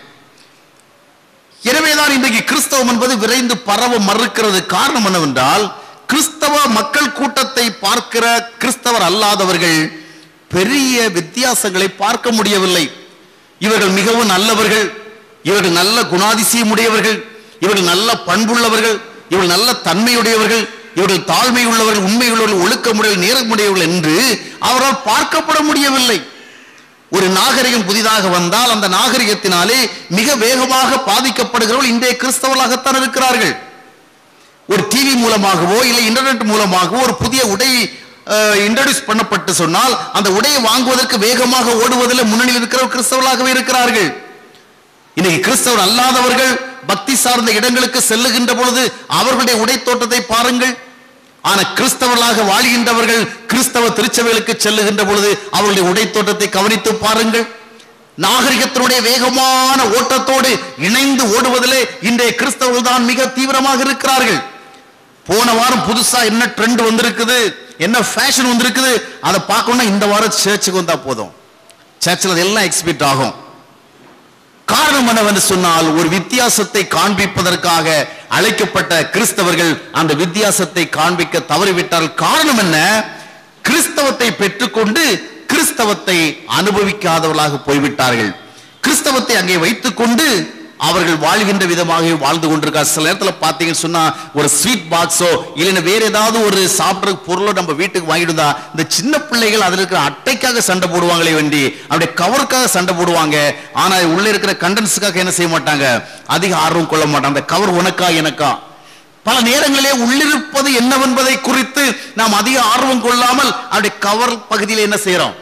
எனவேதான் இன்றைக்கு கிறிஸ்தவம் என்பது விரைந்து பரவ மறுக்கிறது காரணம் என்னவென்றால் கிறிஸ்தவ மக்கள் கூட்டத்தை பார்க்கிற கிறிஸ்தவர் அல்லாதவர்கள் பெரிய வித்தியாசங்களை பார்க்க முடியவில்லை இவர்கள் மிகவும் நல்லவர்கள் இவர்கள் நல்ல குணாதிசயம் உடையவர்கள் இவர்கள் நல்ல பண்புள்ளவர்கள் இவர்கள் நல்ல தன்மையுடையவர்கள் இவர்கள் தாழ்மை உள்ளவர்கள் உண்மையுள்ளவர்கள் ஒழுக்கமுடையவர்கள் நேரமுடையவர்கள் என்று அவரால் பார்க்கப்பட முடியவில்லை ஒரு நாகரிகம் புதிதாக வந்தால் அந்த நாகரிகத்தினாலே மிக வேகமாக பாதிக்கப்படுகிறவர்கள் இன்றைய கிறிஸ்தவர்களாகத்தான் இருக்கிறார்கள் ஒரு டிவி மூலமாகவோ இல்லை இன்டர்நெட் மூலமாகவோ ஒரு புதிய உடை இன்ட்ரடியூஸ் பண்ணப்பட்டு சொன்னால் அந்த உடையை வாங்குவதற்கு வேகமாக ஓடுவதில் முன்னணியில் இருக்கிற கிறிஸ்தவர்களாகவே இருக்கிறார்கள் இன்னைக்கு கிறிஸ்தவர் அல்லாதவர்கள் பக்தி சார்ந்த இடங்களுக்கு செல்லுகின்ற பொழுது அவர்களுடைய உடை தோட்டத்தை பாருங்கள் ஆனா கிறிஸ்தவர்களாக வாழ்கின்றவர்கள் கிறிஸ்தவ திருச்சபைகளுக்கு செல்லுகின்ற பொழுது அவர்களுடைய உடை தோட்டத்தை கவனித்து பாருங்கள் நாகரிகத்தினுடைய வேகமான ஓட்டத்தோடு இணைந்து ஓடுவதிலே இன்றைய கிறிஸ்தவர்கள் தான் மிக தீவிரமாக இருக்கிறார்கள் போன வாரம் புதுசா என்ன ட்ரெண்ட் வந்திருக்குது என்ன ஃபேஷன் வந்திருக்குது அதை பார்க்கணும்னா இந்த வாரம் சர்ச்சுக்கு வந்தா போதும் சர்ச்சில் அதெல்லாம் எக்ஸ்பீட் ஆகும் காரணம் என்னவென்று சொன்னால் ஒரு வித்தியாசத்தை காண்பிப்பதற்காக அழைக்கப்பட்ட கிறிஸ்தவர்கள் அந்த வித்தியாசத்தை காண்பிக்க தவறிவிட்டால் காரணம் என்ன கிறிஸ்தவத்தை பெற்றுக்கொண்டு கிறிஸ்தவத்தை அனுபவிக்காதவர்களாக போய்விட்டார்கள் கிறிஸ்தவத்தை அங்கே வைத்துக்கொண்டு அவர்கள் வாழ்கின்ற விதமாக வாழ்ந்து கொண்டிருக்கார் சில நேரத்தில் பார்த்தீங்கன்னு சொன்னா ஒரு ஸ்வீட் பாக்ஸோ இல்லைன்னா வேற ஏதாவது ஒரு சாப்பிட்ற பொருளோ நம்ம வீட்டுக்கு வாங்கிட்டு இந்த சின்ன பிள்ளைகள் அதில் இருக்கிற அட்டைக்காக சண்டை போடுவாங்களே வேண்டி அப்படியே கவருக்காக சண்டை போடுவாங்க ஆனா உள்ள இருக்கிற கண்டன்ஸுக்காக என்ன செய்ய மாட்டாங்க அதிக ஆர்வம் கொள்ள மாட்டாங்க அந்த கவர் உனக்கா எனக்கா பல நேரங்களிலே உள்ளிருப்பது என்னவென்பதை குறித்து நாம் அதிக ஆர்வம் கொள்ளாமல் அப்படி கவர் பகுதியில் என்ன செய்யறோம்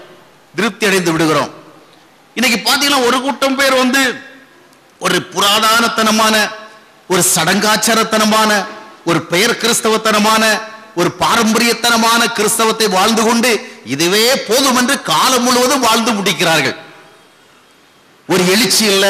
திருப்தி அடைந்து விடுகிறோம் இன்னைக்கு பாத்தீங்கன்னா ஒரு கூட்டம் பேர் வந்து ஒரு புராதானத்தனமான ஒரு சடங்காச்சாரத்தனமான ஒரு பெயர் கிறிஸ்தவத்தனமான ஒரு பாரம்பரியத்தனமான கிறிஸ்தவத்தை வாழ்ந்து கொண்டு இதுவே போதும் என்று காலம் முழுவதும் வாழ்ந்து முடிக்கிறார்கள் ஒரு எழுச்சி இல்ல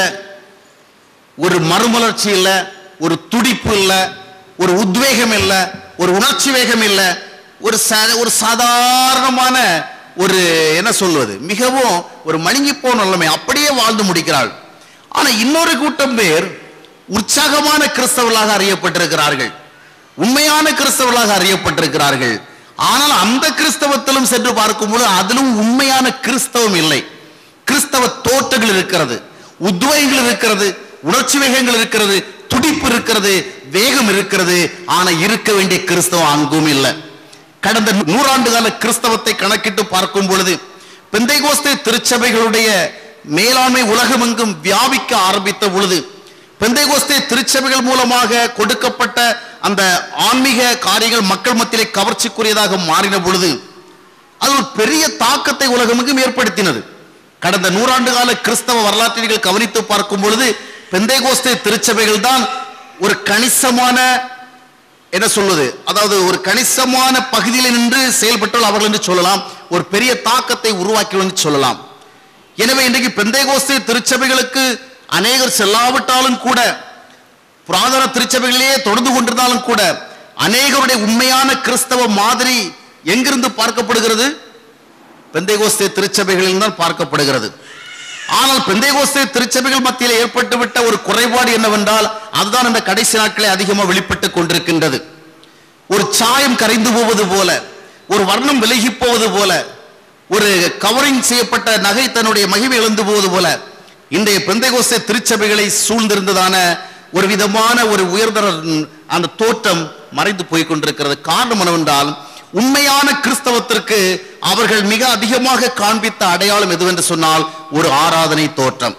ஒரு மறுமலர்ச்சி இல்ல ஒரு துடிப்பு இல்ல ஒரு உத்வேகம் இல்ல ஒரு உணர்ச்சி வேகம் இல்ல ஒரு சா- ஒரு சாதாரணமான ஒரு என்ன சொல்வது மிகவும் ஒரு மழுங்கி போன நிலைமை அப்படியே வாழ்ந்து முடிக்கிறாள் ஆனா இன்னொரு கூட்டம் பேர் உற்சாகமான கிறிஸ்தவர்களாக அறியப்பட்டிருக்கிறார்கள் உண்மையான கிறிஸ்தவர்களாக அறியப்பட்டிருக்கிறார்கள் ஆனால் அந்த கிறிஸ்தவத்திலும் சென்று பார்க்கும்போது அதிலும் உண்மையான கிறிஸ்தவம் இல்லை கிறிஸ்தவ தோட்டங்கள் இருக்கிறது உத்வேகங்கள் இருக்கிறது உணர்ச்சி வேகங்கள் இருக்கிறது துடிப்பு இருக்கிறது வேகம் இருக்கிறது ஆனா இருக்க வேண்டிய கிறிஸ்தவம் அங்கும் இல்லை கடந்த நூறாண்டு கால கிறிஸ்தவத்தை கணக்கிட்டு பார்க்கும் பொழுது பெந்தைகோஸ்தே திருச்சபைகளுடைய மேலாண்மை உலகமெங்கும் வியாபிக்க ஆரம்பித்த பொழுது பெந்தைகோஸ்தே திருச்சபைகள் மூலமாக கொடுக்கப்பட்ட அந்த ஆன்மீக காரியங்கள் மக்கள் மத்தியிலே கவர்ச்சிக்குரியதாக மாறின பொழுது அது ஒரு பெரிய தாக்கத்தை உலகமெங்கும் ஏற்படுத்தினது கடந்த நூறாண்டு கால கிறிஸ்தவ வரலாற்றை நீங்கள் கவனித்து பார்க்கும் பொழுது பெந்தைகோஸ்தே திருச்சபைகள் தான் ஒரு கணிசமான என்ன சொல்வது அதாவது ஒரு கணிசமான பகுதியில் நின்று செயல்பட்டால் அவர்கள் என்று சொல்லலாம் ஒரு பெரிய தாக்கத்தை உருவாக்கி என்று சொல்லலாம் எனவே இன்றைக்கு பெந்தைகோஸ்தே திருச்சபைகளுக்கு அநேகர் செல்லாவிட்டாலும் கூட புராதன திருச்சபைகளிலேயே தொடர்ந்து கொண்டிருந்தாலும் கூட அநேகருடைய உண்மையான கிறிஸ்தவ மாதிரி எங்கிருந்து பார்க்கப்படுகிறது பெந்தைகோஸ்தே திருச்சபைகளில் தான் பார்க்கப்படுகிறது ஆனால் பெந்தைகோஸ்தே திருச்சபைகள் மத்தியில் ஏற்பட்டுவிட்ட ஒரு குறைபாடு என்னவென்றால் அதுதான் இந்த கடைசி நாட்களில் அதிகமாக வெளிப்பட்டுக் கொண்டிருக்கின்றது ஒரு சாயம் கரைந்து போவது போல ஒரு வர்ணம் விலகி போவது போல ஒரு கவரிங் செய்யப்பட்ட நகை தன்னுடைய மகிமை இழந்து போவது போல இன்றைய பெந்தைகோஸ்தே திருச்சபைகளை சூழ்ந்திருந்ததான ஒரு விதமான ஒரு உயர்தர அந்த தோற்றம் மறைந்து போய் கொண்டிருக்கிறது காரணம் என்னவென்றால் உண்மையான கிறிஸ்தவத்திற்கு அவர்கள் மிக அதிகமாக காண்பித்த அடையாளம் எதுவென்று சொன்னால் ஒரு ஆராதனை தோற்றம்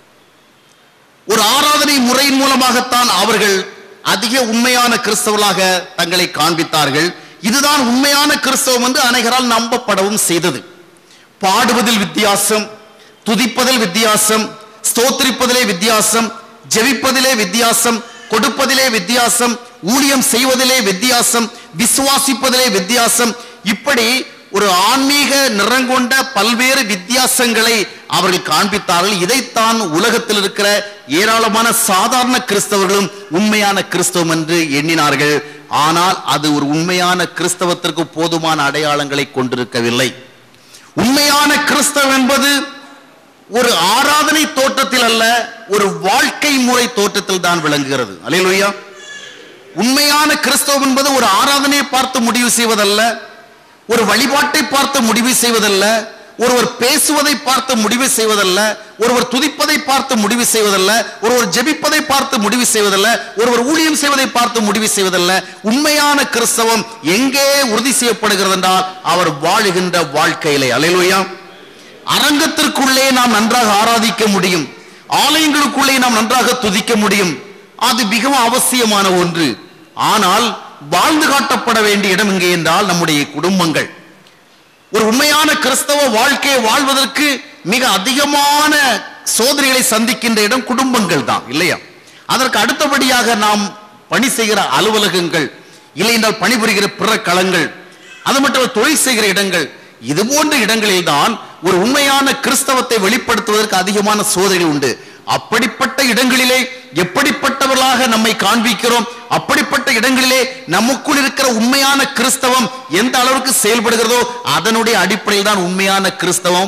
ஒரு ஆராதனை முறையின் மூலமாகத்தான் அவர்கள் அதிக உண்மையான கிறிஸ்தவர்களாக தங்களை காண்பித்தார்கள் இதுதான் உண்மையான கிறிஸ்தவம் என்று அனைவரால் நம்பப்படவும் செய்தது பாடுவதில் வித்தியாசம் துதிப்பதில் வித்தியாசம் ஸ்தோத்திரிப்பதிலே வித்தியாசம் ஜெபிப்பதிலே வித்தியாசம் கொடுப்பதிலே வித்தியாசம் ஊழியம் செய்வதிலே வித்தியாசம் விசுவாசிப்பதிலே வித்தியாசம் இப்படி ஒரு ஆன்மீக நிறங்கொண்ட பல்வேறு வித்தியாசங்களை அவர்கள் காண்பித்தார்கள் இதைத்தான் உலகத்தில் இருக்கிற ஏராளமான சாதாரண கிறிஸ்தவர்களும் உண்மையான கிறிஸ்தவம் என்று எண்ணினார்கள் ஆனால் அது ஒரு உண்மையான கிறிஸ்தவத்திற்கு போதுமான அடையாளங்களை கொண்டிருக்கவில்லை உண்மையான கிறிஸ்தவம் என்பது ஒரு ஆராதனை தோற்றத்தில் அல்ல ஒரு வாழ்க்கை முறை தோற்றத்தில் தான் விளங்குகிறது அல்லேலூயா உண்மையான கிறிஸ்தவம் என்பது ஒரு ஆராதனையை பார்த்து முடிவு செய்வதல்ல ஒரு வழிபாட்டை பார்த்து முடிவு செய்வதல்ல ஒருவர் பேசுவதை பார்த்து முடிவு செய்வதல்ல ஒருவர் துதிப்பதை பார்த்து முடிவு செய்வதல்ல ஒருவர் ஜெபிப்பதை பார்த்து முடிவு செய்வதல்ல ஒருவர் ஊழியம் செய்வதை பார்த்து முடிவு செய்வதல்ல உண்மையான கிறிஸ்தவம் எங்கே உறுதி செய்யப்படுகிறது என்றால் அவர் வாழுகின்ற வாழ்க்கையிலே அலையிலுயா அரங்கத்திற்குள்ளே நாம் நன்றாக ஆராதிக்க முடியும் ஆலயங்களுக்குள்ளே நாம் நன்றாக துதிக்க முடியும் அது மிகவும் அவசியமான ஒன்று ஆனால் வாழ்ந்து காட்டப்பட வேண்டிய இடம் எங்கே என்றால் நம்முடைய குடும்பங்கள் ஒரு உண்மையான கிறிஸ்தவ வாழ்க்கையை வாழ்வதற்கு மிக அதிகமான சோதனைகளை சந்திக்கின்ற இடம் குடும்பங்கள் தான் இல்லையா அதற்கு அடுத்தபடியாக நாம் பணி செய்கிற அலுவலகங்கள் இல்லை என்றால் பணிபுரிகிற பிற களங்கள் அது மட்டும் தொழில் செய்கிற இடங்கள் இது போன்ற இடங்களில் தான் ஒரு உண்மையான கிறிஸ்தவத்தை வெளிப்படுத்துவதற்கு அதிகமான சோதனைகள் உண்டு அப்படிப்பட்ட இடங்களிலே எப்படிப்பட்டவர்களாக நம்மை காண்பிக்கிறோம் அப்படிப்பட்ட இடங்களிலே நமக்குள் இருக்கிற உண்மையான கிறிஸ்தவம் எந்த அளவுக்கு செயல்படுகிறதோ அதனுடைய அடிப்படையில் தான் உண்மையான கிறிஸ்தவம்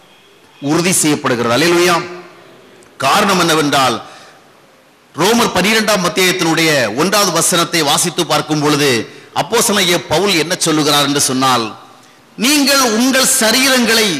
உறுதி செய்யப்படுகிறது அல்லேலூயா காரணம் என்னவென்றால் ரோமர் பனிரெண்டாம் மத்தியத்தினுடைய ஒன்றாவது வசனத்தை வாசித்து பார்க்கும் பொழுது அப்போஸ்தலனாகிய பவுல் என்ன சொல்லுகிறார் என்று சொன்னால் நீங்கள் உங்கள் சரீரங்களை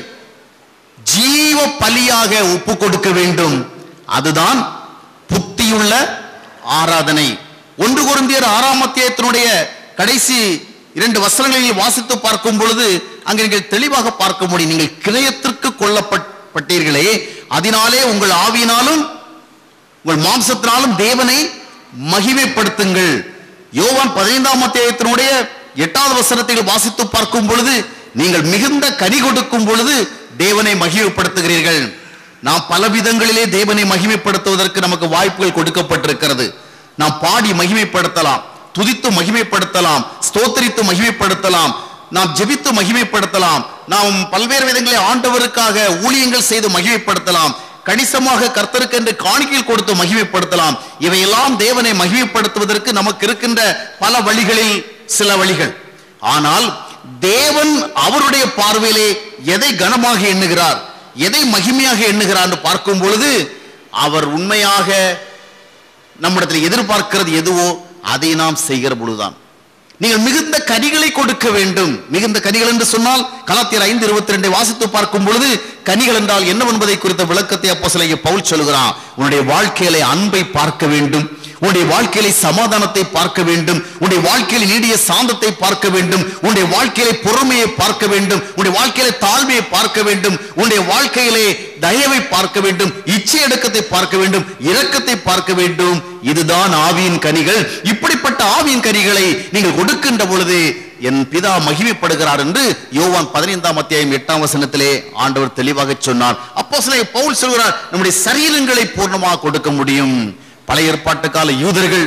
ஜீவ பலியாக ஒப்பு கொடுக்க வேண்டும் அதுதான் புத்தியுள்ள ஆராதனை ஒன்று குருந்தியர் ஆறாம் அத்தியாயத்தினுடைய கடைசி இரண்டு வசனங்களில் வாசித்து பார்க்கும் பொழுது அங்கே நீங்கள் தெளிவாக பார்க்க முடியும் நீங்கள் கிரயத்திற்கு கொல்லப்பட்டீர்களே அதனாலே உங்கள் ஆவியினாலும் உங்கள் மாம்சத்தினாலும் தேவனை மகிமைப்படுத்துங்கள் யோவான் பதினைந்தாம் அத்தியாயத்தினுடைய எட்டாவது வசனத்தில் வாசித்து பார்க்கும் பொழுது நீங்கள் மிகுந்த கனி கொடுக்கும் பொழுது தேவனை மகிமைப்படுத்துகிறீர்கள் நாம் பல விதங்களிலே தேவனை மகிமைப்படுத்துவதற்கு நமக்கு வாய்ப்புகள் கொடுக்கப்பட்டிருக்கிறது நாம் பாடி மகிமைப்படுத்தலாம் துதித்து மகிமைப்படுத்தலாம் ஸ்தோத்தரித்து மகிமைப்படுத்தலாம் நாம் ஜெபித்து மகிமைப்படுத்தலாம் நாம் பல்வேறு விதங்களை ஆண்டவருக்காக ஊழியங்கள் செய்து மகிமைப்படுத்தலாம் கணிசமாக கர்த்தருக்கு என்று காணிக்கையில் கொடுத்து மகிமைப்படுத்தலாம் இவையெல்லாம் தேவனை மகிமைப்படுத்துவதற்கு நமக்கு இருக்கின்ற பல வழிகளில் சில வழிகள் ஆனால் தேவன் அவருடைய பார்வையிலே எதை கனமாக எண்ணுகிறார் எதை மகிமையாக எண்ணுகிறார் என்று பார்க்கும் பொழுது அவர் உண்மையாக நம்மிடத்தில் எதிர்பார்க்கிறது எதுவோ அதை நாம் செய்கிற பொழுதுதான் நீங்கள் மிகுந்த கனிகளை கொடுக்க வேண்டும் மிகுந்த கனிகள் என்று சொன்னால் கலாத்தியர் ஐந்து இருபத்தி ரெண்டை வாசித்து பார்க்கும் பொழுது கனிகள் என்றால் என்னவென்பதை குறித்த விளக்கத்தை அப்போ சில பவுல் சொல்கிறான் உன்னுடைய வாழ்க்கையில அன்பை பார்க்க வேண்டும் உன்னுடைய வாழ்க்கையிலே சமாதானத்தை பார்க்க வேண்டும் உன்னுடைய வாழ்க்கையில நீடிய சாந்தத்தை பார்க்க வேண்டும் உன்னுடைய வாழ்க்கையிலே பொறுமையை பார்க்க வேண்டும் உன்னுடைய வாழ்க்கையிலே தாழ்மையை பார்க்க வேண்டும் உன்னுடைய வாழ்க்கையிலே தயவை பார்க்க வேண்டும் இச்சை அடக்கத்தை பார்க்க வேண்டும் இரக்கத்தை பார்க்க வேண்டும் இதுதான் ஆவியின் கனிகள் இப்படிப்பட்ட ஆவியின் கனிகளை நீங்கள் கொடுக்கின்ற பொழுது என் பிதா மகிமைப்படுகிறார் என்று யோவான் பதினைந்தாம் அத்தியாயம் எட்டாம் வசனத்திலே ஆண்டவர் தெளிவாக சொன்னார் அப்போ சில பவுல் சொல்கிறார் நம்முடைய சரீரங்களை பூர்ணமாக கொடுக்க முடியும் பழைய ஏற்பாட்டு கால யூதர்கள்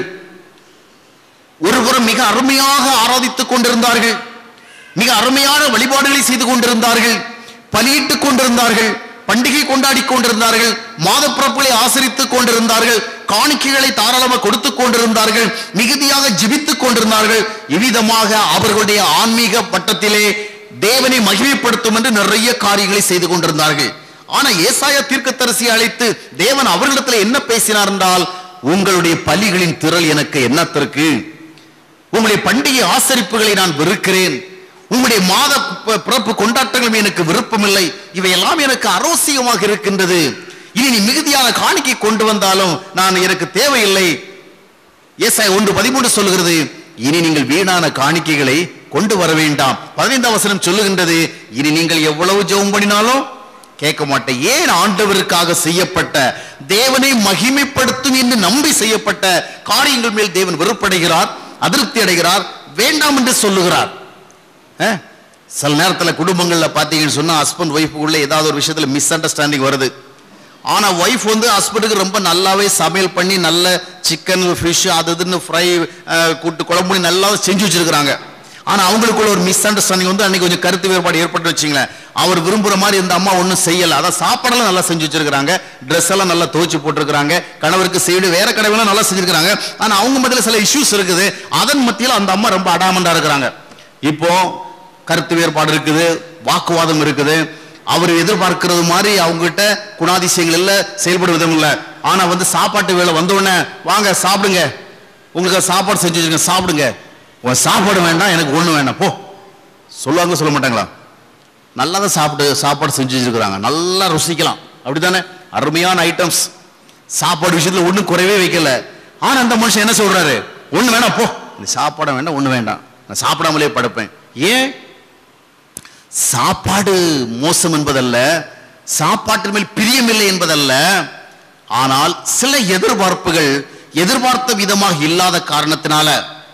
ஒருபுறம் மிக அருமையாக ஆராதித்துக் கொண்டிருந்தார்கள் மிக அருமையான வழிபாடுகளை செய்து கொண்டிருந்தார்கள் பலியிட்டுக் கொண்டிருந்தார்கள் பண்டிகை கொண்டாடி கொண்டிருந்தார்கள் மாத பிறப்புகளை ஆசரித்துக் கொண்டிருந்தார்கள் காணிக்கைகளை தாராளமாக கொடுத்துக் கொண்டிருந்தார்கள் மிகுதியாக ஜிபித்துக் கொண்டிருந்தார்கள் இவ்விதமாக அவர்களுடைய ஆன்மீக பட்டத்திலே தேவனை மகிமைப்படுத்தும் என்று நிறைய காரியங்களை செய்து கொண்டிருந்தார்கள் ஆனா ஏசாயா தீர்க்கதரிசி அழைத்து தேவன் அவர்களிடத்தில் என்ன பேசினார் என்றால் உங்களுடைய பலிகளின் திரள் எனக்கு என்னத்திற்கு உங்களுடைய பண்டிகை ஆசரிப்புகளை நான் வெறுக்கிறேன் உங்களுடைய மாத ப- பிறப்பு கொண்டாட்டங்களும் எனக்கு விருப்பமில்லை இவையெல்லாம் எனக்கு அரோசியமாக இருக்கின்றது இனி நீ மிகுதியான காணிக்கை கொண்டு வந்தாலும் நான் எனக்கு தேவையில்லை ஏசாய் ஒன்று பதிமூன்று சொல்லுகிறது இனி நீங்கள் வீணான காணிக்கைகளை கொண்டு வர வேண்டாம் பதினைந்தாம் வசனம் சொல்லுகின்றது இனி நீங்கள் எவ்வளவு ஜெபம் பண்ணினாலும் கேட்க மாட்டேன் ஏன் ஆண்டவருக்காக செய்யப்பட்ட தேவனை மகிமைப்படுத்தும் என்று நம்பி செய்யப்பட்ட காரியங்கள் மேல் தேவன் வெறுப்படைகிறார் அதிருப்தி அடைகிறார் வேண்டாம் என்று சொல்லுகிறார் அஹ்? சில நேரத்தில் குடும்பங்கள்ல பார்த்தீங்கன்னு சொன்னா ஹஸ்பண்ட் ஒய்ஃபுக்குள்ள ஏதாவது ஒரு விஷயத்துல மிஸ் அண்டர்ஸ்டாண்டிங் வருது ஆனா ஒய்ஃப் வந்து ஹஸ்பண்டுக்கு ரொம்ப நல்லாவே சமையல் பண்ணி நல்ல சிக்கன் ஃபிஷ் அது இதுன்னு ஃப்ரை கூட்டு குழம்பு நல்லா செஞ்சு வச்சிருக்கிறாங்க ஆனா அவங்களுக்குள்ள ஒரு மிஸ் அண்டர்ஸ்டாண்டிங் வந்து அன்னைக்கு கொஞ்சம் கருத்து வேறுபாடு ஏற்பட்டு வச்சுங்களேன் அவர் விரும்புற மாதிரி இந்த அம்மா ஒன்றும் செய்யல அதான் சாப்பாடெல்லாம் நல்லா செஞ்சு வச்சிருக்காங்க ட்ரெஸ் எல்லாம் நல்லா துவைச்சு போட்டிருக்காங்க கணவருக்கு செய்து வேற கடவுளும் நல்லா செஞ்சிருக்காங்க ஆனா அவங்க மத்தியில சில இஷ்யூஸ் இருக்குது அதன் மத்தியில் அந்த அம்மா ரொம்ப அடாமண்டா இருக்கிறாங்க இப்போ கருத்து வேறுபாடு இருக்குது வாக்குவாதம் இருக்குது அவர் எதிர்பார்க்கிறது மாதிரி அவங்ககிட்ட குணாதிசயங்கள் இல்ல செயல்படும் விதம் இல்ல ஆனா வந்து சாப்பாட்டு வேலை வந்த உடனே வாங்க சாப்பிடுங்க உங்களுக்கு சாப்பாடு செஞ்சு வச்சிருக்கேன் சாப்பிடுங்க உன் சாப்பாடு வேண்டாம் எனக்கு ஒண்ணு வேண்டாம் போ சொல்லுவாங்க சொல்ல மாட்டாங்களா நல்லா தான் சாப்பிட்டு சாப்பாடு செஞ்சு வச்சிருக்கிறாங்க நல்லா ருசிக்கலாம் அப்படித்தானே அருமையான ஐட்டம்ஸ் சாப்பாடு விஷயத்துல ஒண்ணும் குறைவே வைக்கல ஆனா அந்த மனுஷன் என்ன சொல்றாரு ஒண்ணு வேணாம் போ நீ சாப்பாடு வேண்டாம் ஒண்ணு வேண்டாம் நான் சாப்பிடாமலே படுப்பேன் ஏன் சாப்பாடு மோசம் என்பதல்ல சாப்பாட்டின் மேல் பிரியமில்லை என்பதல்ல ஆனால் சில எதிர்பார்ப்புகள் எதிர்பார்த்த விதமாக இல்லாத காரணத்தினால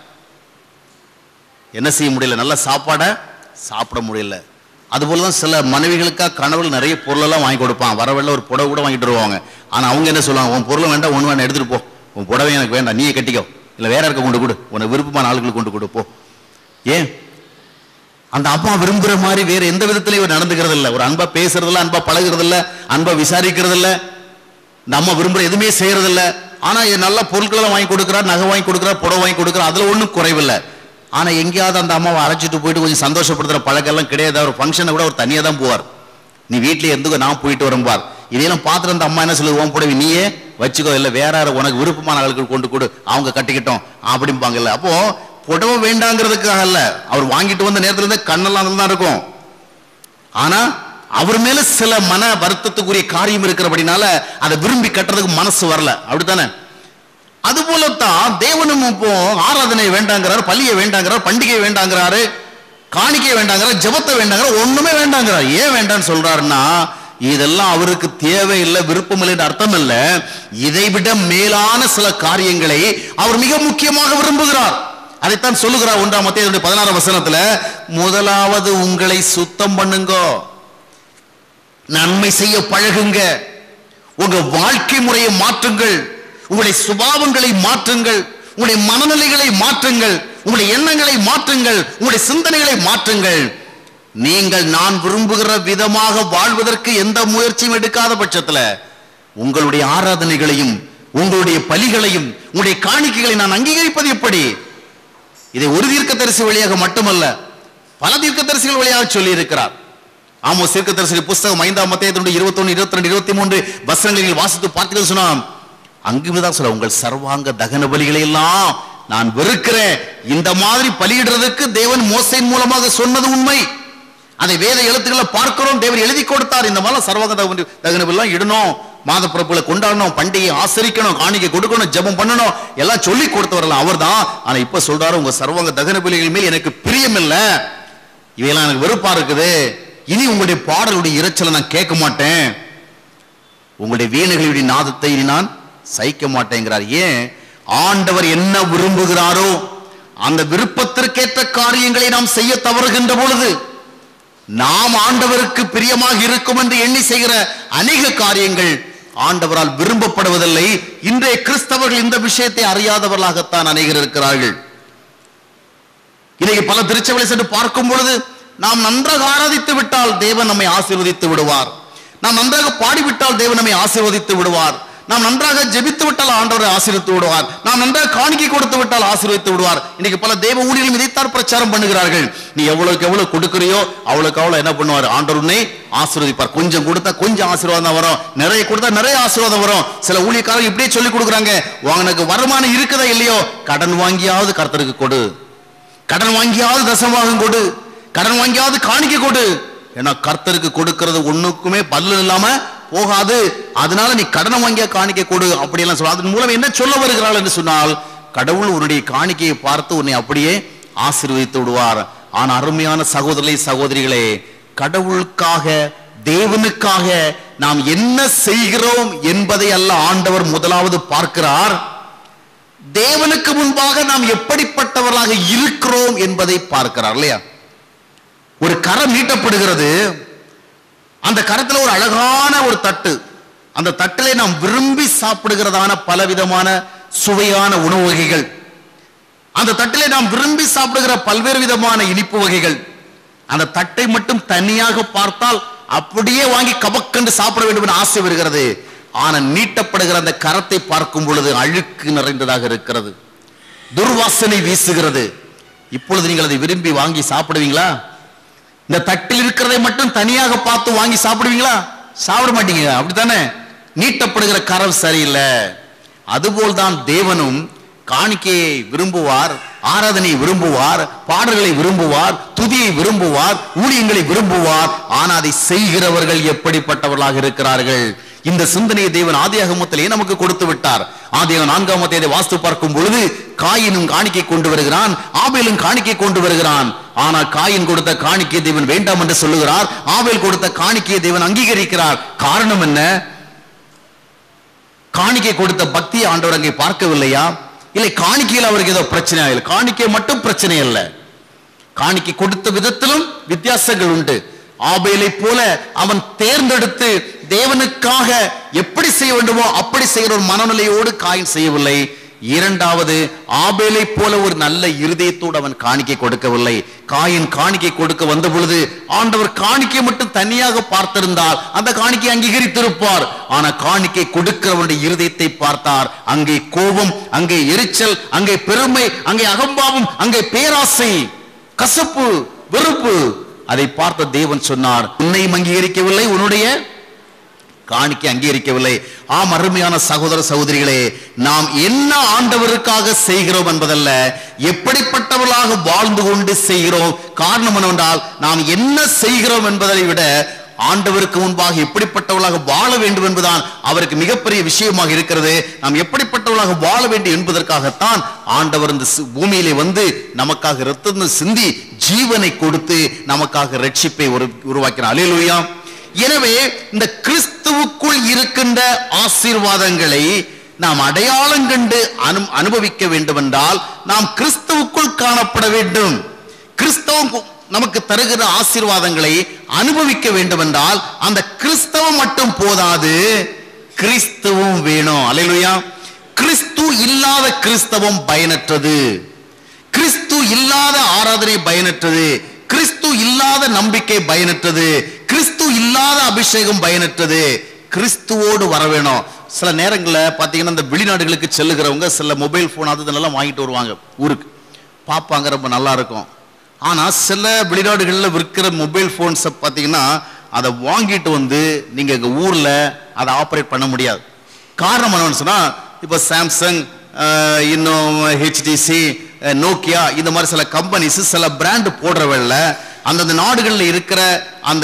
என்ன செய்ய முடியல நல்ல சாப்பாடை சாப்பிட முடியல அதுபோல தான் சில மனைவிகளுக்காக கணவர்கள் நிறைய பொருளெல்லாம் வாங்கி கொடுப்பான் வரவெல்லாம் ஒரு புடவை கூட வாங்கிட்டு வருவாங்க ஆனா அவங்க என்ன சொல்லுவாங்க உன் பொருள் வேண்டாம் ஒன்று வேண்டாம் எடுத்துட்டு போ உன் புடவை எனக்கு வேண்டாம் நீயே கட்டிக்கோ இல்லை வேற இருக்க கொண்டு கொடு உனக்கு விருப்பமான ஆளுகளுக்கு கொண்டு கொடு போ ஏன் அந்த அம்மா விரும்புற மாதிரி வேற எந்த விதத்திலையும் இவர் நடந்துக்கிறது இல்ல ஒரு அன்பா பேசுறது இல்ல அன்பா பழகுறது இல்ல அன்பா விசாரிக்கிறது இல்ல இந்த அம்மா விரும்புற எதுவுமே செய்யறது இல்ல ஆனா இது நல்ல பொருட்களை வாங்கி கொடுக்குறார் நகை வாங்கி கொடுக்குறார் புடவை வாங்கி கொடுக்குறார் அதுல ஒண்ணும் குறைவில்லை ஆனா எங்கேயாவது அந்த அம்மாவை அழைச்சிட்டு போயிட்டு கொஞ்சம் சந்தோஷப்படுத்துற பழக்கம் எல்லாம் கிடையாது ஒரு ஃபங்க்ஷனை கூட அவர் தனியா தான் போவார் நீ வீட்லயே இருந்துக்கோ நான் போயிட்டு வரம்பார் இதையெல்லாம் பார்த்துட்டு அந்த அம்மா என்ன சொல்லுது உன் புடவை நீயே வச்சுக்கோ இல்ல வேற யாரு உனக்கு விருப்பமான ஆளுக்கு கொண்டு கொடு அவங்க கட்டிக்கிட்டோம் அப்படிம்பாங்கல்ல அப்போ புடவை வேண்டாங்கிறதுக்காக அல்ல அவர் வாங்கிட்டு வந்த நேரத்துல இருந்து கண்ணெல்லாம் தான் இருக்கும் ஆனா அவர் மேல சில மன வருத்தத்துக்குரிய காரியம் இருக்கிறபடினால அதை விரும்பி கட்டுறதுக்கு மனசு வரல அப்படித்தானே அது போலத்தான் தேவனும் இப்போ ஆராதனை வேண்டாங்கிறார் பள்ளியை வேண்டாங்கிறார் பண்டிகை வேண்டாங்கிறாரு காணிக்கை வேண்டாங்கிறார் ஜெபத்தை வேண்டாங்கிறார் ஒண்ணுமே வேண்டாங்கிறார் ஏன் வேண்டாம்னு சொல்றாருன்னா இதெல்லாம் அவருக்கு தேவையில்லை விருப்பம் இல்லைன்னு அர்த்தம் இல்ல இதைவிட மேலான சில காரியங்களை அவர் மிக முக்கியமாக விரும்புகிறார் அதைத்தான் சொல்லுகிறார் ஒன்றாம் மத்திய பதினாறாம் வசனத்துல முதலாவது உங்களை சுத்தம் பண்ணுங்கோ நன்மை செய்ய பழகுங்க உங்க வாழ்க்கை முறையை மாற்றுங்கள் உங்களுடைய சுபாவங்களை மாற்றுங்கள் உங்களுடைய மனநிலைகளை மாற்றுங்கள் உங்களுடைய எண்ணங்களை மாற்றுங்கள் உங்களுடைய சிந்தனைகளை மாற்றுங்கள் நீங்கள் நான் விரும்புகிற விதமாக வாழ்வதற்கு எந்த முயற்சியும் எடுக்காத பட்சத்துல உங்களுடைய ஆராதனைகளையும் உங்களுடைய பலிகளையும் உங்களுடைய காணிக்கைகளை நான் அங்கீகரிப்பது எப்படி இதை ஒரு தீர்க்கதரிசி வழியாக மட்டுமல்ல பல தீர்க்கதரிசிகள் வழியாக சொல்லி இருக்கிறார் ஆமோஸ் தீர்க்கதரிசி புஸ்தகம் ஐந்தாம் மத்தியத்தினுடைய இருபத்தொன்னு இருபத்தி ரெண்டு இருபத்தி மூன்று வசனங்களில் வாசித்து பார்த்தீர்கள் சொன்னா அங்குமே தான் சொல்ல உங்கள் சர்வாங்க தகன பலிகளை எல்லாம் நான் வெறுக்கிறேன் இந்த மாதிரி பலியிடுறதுக்கு தேவன் மோசையின் மூலமாக சொன்னது உண்மை அதை வேத எழுத்துக்களை பார்க்கிறோம் தேவன் எழுதி கொடுத்தார் இந்த மாதிரி சர்வாங்க தகன தகன பலிலாம் இடணும் மாத பிறப்புகளை கொண்டாடணும் பண்டிகையை ஆசரிக்கணும் காணிக்கை கொடுக்கணும் ஜெபம் பண்ணணும் எல்லாம் சொல்லி கொடுத்தவர்கள் அவர்தான் ஆனா இப்ப சொல்றாரு உங்க சர்வாங்க தகன பலிகள் மேல் எனக்கு பிரியம் இல்ல இவையெல்லாம் எனக்கு வெறுப்பா இருக்குது இனி உங்களுடைய பாடலுடைய இரைச்சலை நான் கேட்க மாட்டேன் உங்களுடைய வீணைகளுடைய நாதத்தை இனி நான் சகிக்க மாட்டேங்கிறார் ஏன் ஆண்டவர் என்ன விரும்புகிறாரோ அந்த விருப்பத்திற்கேற்ற காரியங்களை நாம் செய்ய தவறுகின்ற பொழுது நாம் ஆண்டவருக்கு பிரியமாக இருக்கும் என்று எண்ணி செய்கிற அநேக காரியங்கள் ஆண்டவரால் விரும்பப்படுவதில்லை இன்றைய கிறிஸ்தவர்கள் இந்த விஷயத்தை அறியாதவர்களாகத்தான் அநேகர் இருக்கிறார்கள் இன்னைக்கு பல திருச்சபைகளை சென்று பார்க்கும் பொழுது நாம் நன்றாக ஆராதித்து விட்டால் தேவன் நம்மை ஆசீர்வதித்து விடுவார் நாம் நன்றாக பாடிவிட்டால் தேவன் நம்மை ஆசீர்வதித்து விடுவார் நாம் நன்றாக ஜெபித்து விட்டால் ஆண்டவரை ஆசீர்வித்து விடுவார் நாம் நன்றாக காணிக்கை கொடுத்து விட்டால் ஆசீர்வதித்து விடுவார் இன்னைக்கு பல தேவ ஊழியர்களும் இதைத்தான் பிரச்சாரம் பண்ணுகிறார்கள் நீ எவ்வளவுக்கு எவ்வளவு கொடுக்கிறியோ அவ்வளவுக்கு அவ்வளவு என்ன பண்ணுவார் ஆண்டவர் உன்னை ஆசீர்வதிப்பார் கொஞ்சம் கொடுத்தா கொஞ்சம் ஆசீர்வாதம் வரும் நிறைய கொடுத்தா நிறைய ஆசீர்வாதம் வரும் சில ஊழியக்காரங்க இப்படியே சொல்லி கொடுக்குறாங்க உனக்கு வருமானம் இருக்குதா இல்லையோ கடன் வாங்கியாவது கர்த்தருக்கு கொடு கடன் வாங்கியாவது தசமாகம் கொடு கடன் வாங்கியாவது காணிக்க கொடு ஏன்னா கர்த்தருக்கு கொடுக்கிறது ஒண்ணுக்குமே பல்லு இல்லாம போகாது அதனால நீ கடனை வாங்கியா காணிக்க கொடு அப்படி எல்லாம் சொல்ல அதன் மூலம் என்ன சொல்ல வருகிறாள் என்று சொன்னால் கடவுள் உன்னுடைய காணிக்கையை பார்த்து உன்னை அப்படியே ஆசீர்வதித்து விடுவார் ஆனா அருமையான சகோதரர்களே சகோதரிகளே கடவுளுக்காக தேவனுக்காக நாம் என்ன செய்கிறோம் என்பதை அல்ல ஆண்டவர் முதலாவது பார்க்கிறார் தேவனுக்கு முன்பாக நாம் எப்படிப்பட்டவர்களாக இருக்கிறோம் என்பதை பார்க்கிறார் இல்லையா ஒரு கரம் நீட்டப்படுகிறது அந்த கரத்துல ஒரு அழகான ஒரு தட்டு அந்த தட்டிலே நாம் விரும்பி சாப்பிடுகிறதான பலவிதமான சுவையான உணவு வகைகள் அந்த தட்டிலே நாம் விரும்பி சாப்பிடுகிற பல்வேறு விதமான இனிப்பு வகைகள் அந்த தட்டை மட்டும் தனியாக பார்த்தால் அப்படியே வாங்கி கபக்கண்டு சாப்பிட வேண்டும் என்ற ஆசை வருகிறது ஆனா நீட்டப்படுகிற அந்த கரத்தை பார்க்கும் பொழுது அழுக்கு நிறைந்ததாக இருக்கிறது துர்வாசனை வீசுகிறது இப்பொழுது நீங்கள் அதை விரும்பி வாங்கி சாப்பிடுவீங்களா இந்த தட்டில் இருக்கிறதை மட்டும் தனியாக பார்த்து வாங்கி சாப்பிடுவீங்களா சாப்பிட மாட்டீங்க அப்படித்தானே நீட்டப்படுகிற கரம் சரியில்லை அதுபோல் தான் தேவனும் காணிக்கையை விரும்புவார் ஆராதனை விரும்புவார் பாடல்களை விரும்புவார் துதியை விரும்புவார் ஊழியங்களை விரும்புவார் ஆனா அதை செய்கிறவர்கள் எப்படிப்பட்டவர்களாக இருக்கிறார்கள் இந்த சிந்தனையை தேவன் ஆதியாகமத்திலே நமக்கு கொடுத்து விட்டார் ஆதியாக நான்காம் அத்தியாயத்தை வாஸ்து பார்க்கும் பொழுது காயினும் காணிக்கை கொண்டு வருகிறான் ஆபேலும் காணிக்கை கொண்டு வருகிறான் ஆனா காயின் கொடுத்த காணிக்கை தேவன் வேண்டாம் என்று சொல்லுகிறார் ஆபேல் கொடுத்த காணிக்கையை தேவன் அங்கீகரிக்கிறார் காரணம் என்ன காணிக்கை கொடுத்த பக்தியை ஆண்டவர் அங்கே பார்க்கவில்லையா இல்லை காணிக்கையில் அவருக்கு ஏதோ பிரச்சனை இல்லை காணிக்கை மட்டும் பிரச்சனை இல்லை காணிக்கை கொடுத்த விதத்திலும் வித்தியாசங்கள் உண்டு ஆபேலை போல அவன் தேர்ந்தெடுத்து தேவனுக்காக எப்படி செய்ய வேண்டுமோ அப்படி செய்கிற ஒரு மனநிலையோடு காயின் செய்யவில்லை இரண்டாவது ஆபேலை போல ஒரு நல்ல இருதயத்தோடு அவன் காணிக்கை கொடுக்கவில்லை காயின் காணிக்கை கொடுக்க வந்த பொழுது ஆண்டவர் காணிக்கை மட்டும் தனியாக பார்த்திருந்தால் அந்த காணிக்கை அங்கீகரித்திருப்பார் ஆனா காணிக்கை கொடுக்கிறவனுடைய இருதயத்தை பார்த்தார் அங்கே கோபம் அங்கே எரிச்சல் அங்கே பெருமை அங்கே அகம்பாவம் அங்கே பேராசை கசப்பு வெறுப்பு அதை பார்த்த தேவன் சொன்னார் உன்னையும் அங்கீகரிக்கவில்லை உன்னுடைய காணிக்கை அங்கீகரிக்கவில்லை ஆம் அருமையான சகோதர சகோதரிகளே நாம் என்ன ஆண்டவருக்காக செய்கிறோம் என்பதல்ல எப்படிப்பட்டவர்களாக வாழ்ந்து கொண்டு செய்கிறோம் காரணம் என்னவென்றால் நாம் என்ன செய்கிறோம் என்பதை விட ஆண்டவருக்கு முன்பாக எப்படிப்பட்டவர்களாக வாழ வேண்டும் என்பதுதான் அவருக்கு மிகப்பெரிய விஷயமாக இருக்கிறது நாம் எப்படிப்பட்டவர்களாக வாழ வேண்டும் என்பதற்காகத்தான் ஆண்டவர் இந்த சி- பூமியிலே வந்து நமக்காக ரத்தம் சிந்தி ஜீவனை கொடுத்து நமக்காக ரட்சிப்பை ஒரு உருவாக்கினார் அல்லேலூயா எனவே இந்த கிறிஸ்துவுக்குள் இருக்கின்ற ஆசீர்வாதங்களை நாம் அடையாளம் கண்டு அனு அனுபவிக்க வேண்டும் என்றால் நாம் கிறிஸ்துவுக்குள் காணப்பட வேண்டும் கிறிஸ்தவம் நமக்கு தருகிற ஆசீர்வாதங்களை அனுபவிக்க வேண்டும் என்றால் அந்த கிறிஸ்தவம் மட்டும் போதாது கிறிஸ்துவும் வேணும் அல்லேலூயா கிறிஸ்து இல்லாத கிறிஸ்தவம் பயனற்றது கிறிஸ்து இல்லாத ஆராதனை பயனற்றது கிறிஸ்து இல்லாத நம்பிக்கை பயனற்றது கிறிஸ்து இல்லாத அபிஷேகம் பயனற்றது கிறிஸ்துவோடு வர வேணும் சில நேரங்களில் பார்த்தீங்கன்னா இந்த வெளிநாடுகளுக்கு செல்லுகிறவங்க சில மொபைல் ஃபோன் அது இதெல்லாம் வாங்கிட்டு வருவாங்க ஊருக்கு பார்ப்பாங்க ரொம்ப நல்லா இருக்கும் ஆனால் சில வெளிநாடுகளில் விற்கிற மொபைல் ஃபோன்ஸை பார்த்தீங்கன்னா அதை வாங்கிட்டு வந்து நீங்கள் எங்கள் ஊரில் அதை ஆப்ரேட் பண்ண முடியாது காரணம் என்னன்னு சொன்னா இப்போ சாம்சங் அஹ், இன்னும் ஹெச்டிசி நோக்கியா இந்த மாதிரி சில கம்பெனிஸ் சில பிராண்ட் போடுறவல்ல அந்தந்த நாடுகளில் இருக்கிற அந்த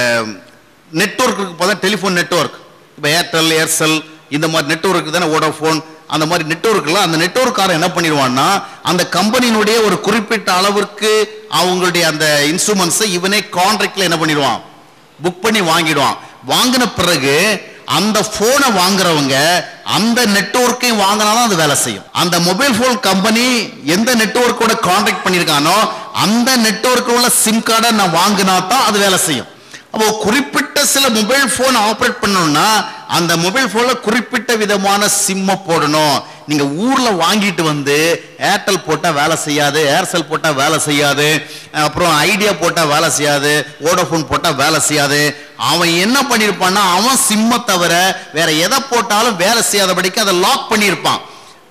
நெட்ஒர்க்கு பார்த்தா டெலிஃபோன் நெட்வொர்க் இப்போ ஏர்டெல் ஏர்செல் இந்த மாதிரி நெட்வொர்க் தானே வோடாஃபோன் அந்த மாதிரி நெட்வொர்க்லாம் அந்த நெட்வொர்க்காரன் என்ன பண்ணிடுவான்னா அந்த கம்பெனியினுடைய ஒரு குறிப்பிட்ட அளவிற்கு அவங்களுடைய அந்த இன்ஸ்ட்ருமெண்ட்ஸை இவனே கான்ட்ராக்ட்ல என்ன பண்ணிடுவான் புக் பண்ணி வாங்கிடுவான் வாங்கின பிறகு அந்த போனை வாங்குறவங்க அந்த நெட்வொர்க்கையும் வாங்கினாதான் அது வேலை செய்யும் அந்த மொபைல் போன் கம்பெனி எந்த நெட்வொர்க்கோட கான்டாக்ட் பண்ணியிருக்கானோ அந்த நெட்வொர்க் உள்ள சிம் கார்டை நான் வாங்கினா தான் அது வேலை செய்யும் அப்போ குறிப்பிட்ட சில மொபைல் போன் ஆப்ரேட் பண்ணணும்னா அந்த மொபைல் போன்ல குறிப்பிட்ட விதமான சிம்மை போடணும் நீங்க ஊர்ல வாங்கிட்டு வந்து ஏர்டெல் போட்டா வேலை செய்யாது ஏர்செல் போட்டா வேலை செய்யாது அப்புறம் ஐடியா போட்டா வேலை செய்யாது வோடோஃபோன் போட்டா வேலை செய்யாது அவன் என்ன பண்ணிருப்பான்னா அவன் சிம்மை தவிர வேற எதை போட்டாலும் வேலை செய்யாதபடிக்கு அதை லாக் பண்ணியிருப்பான்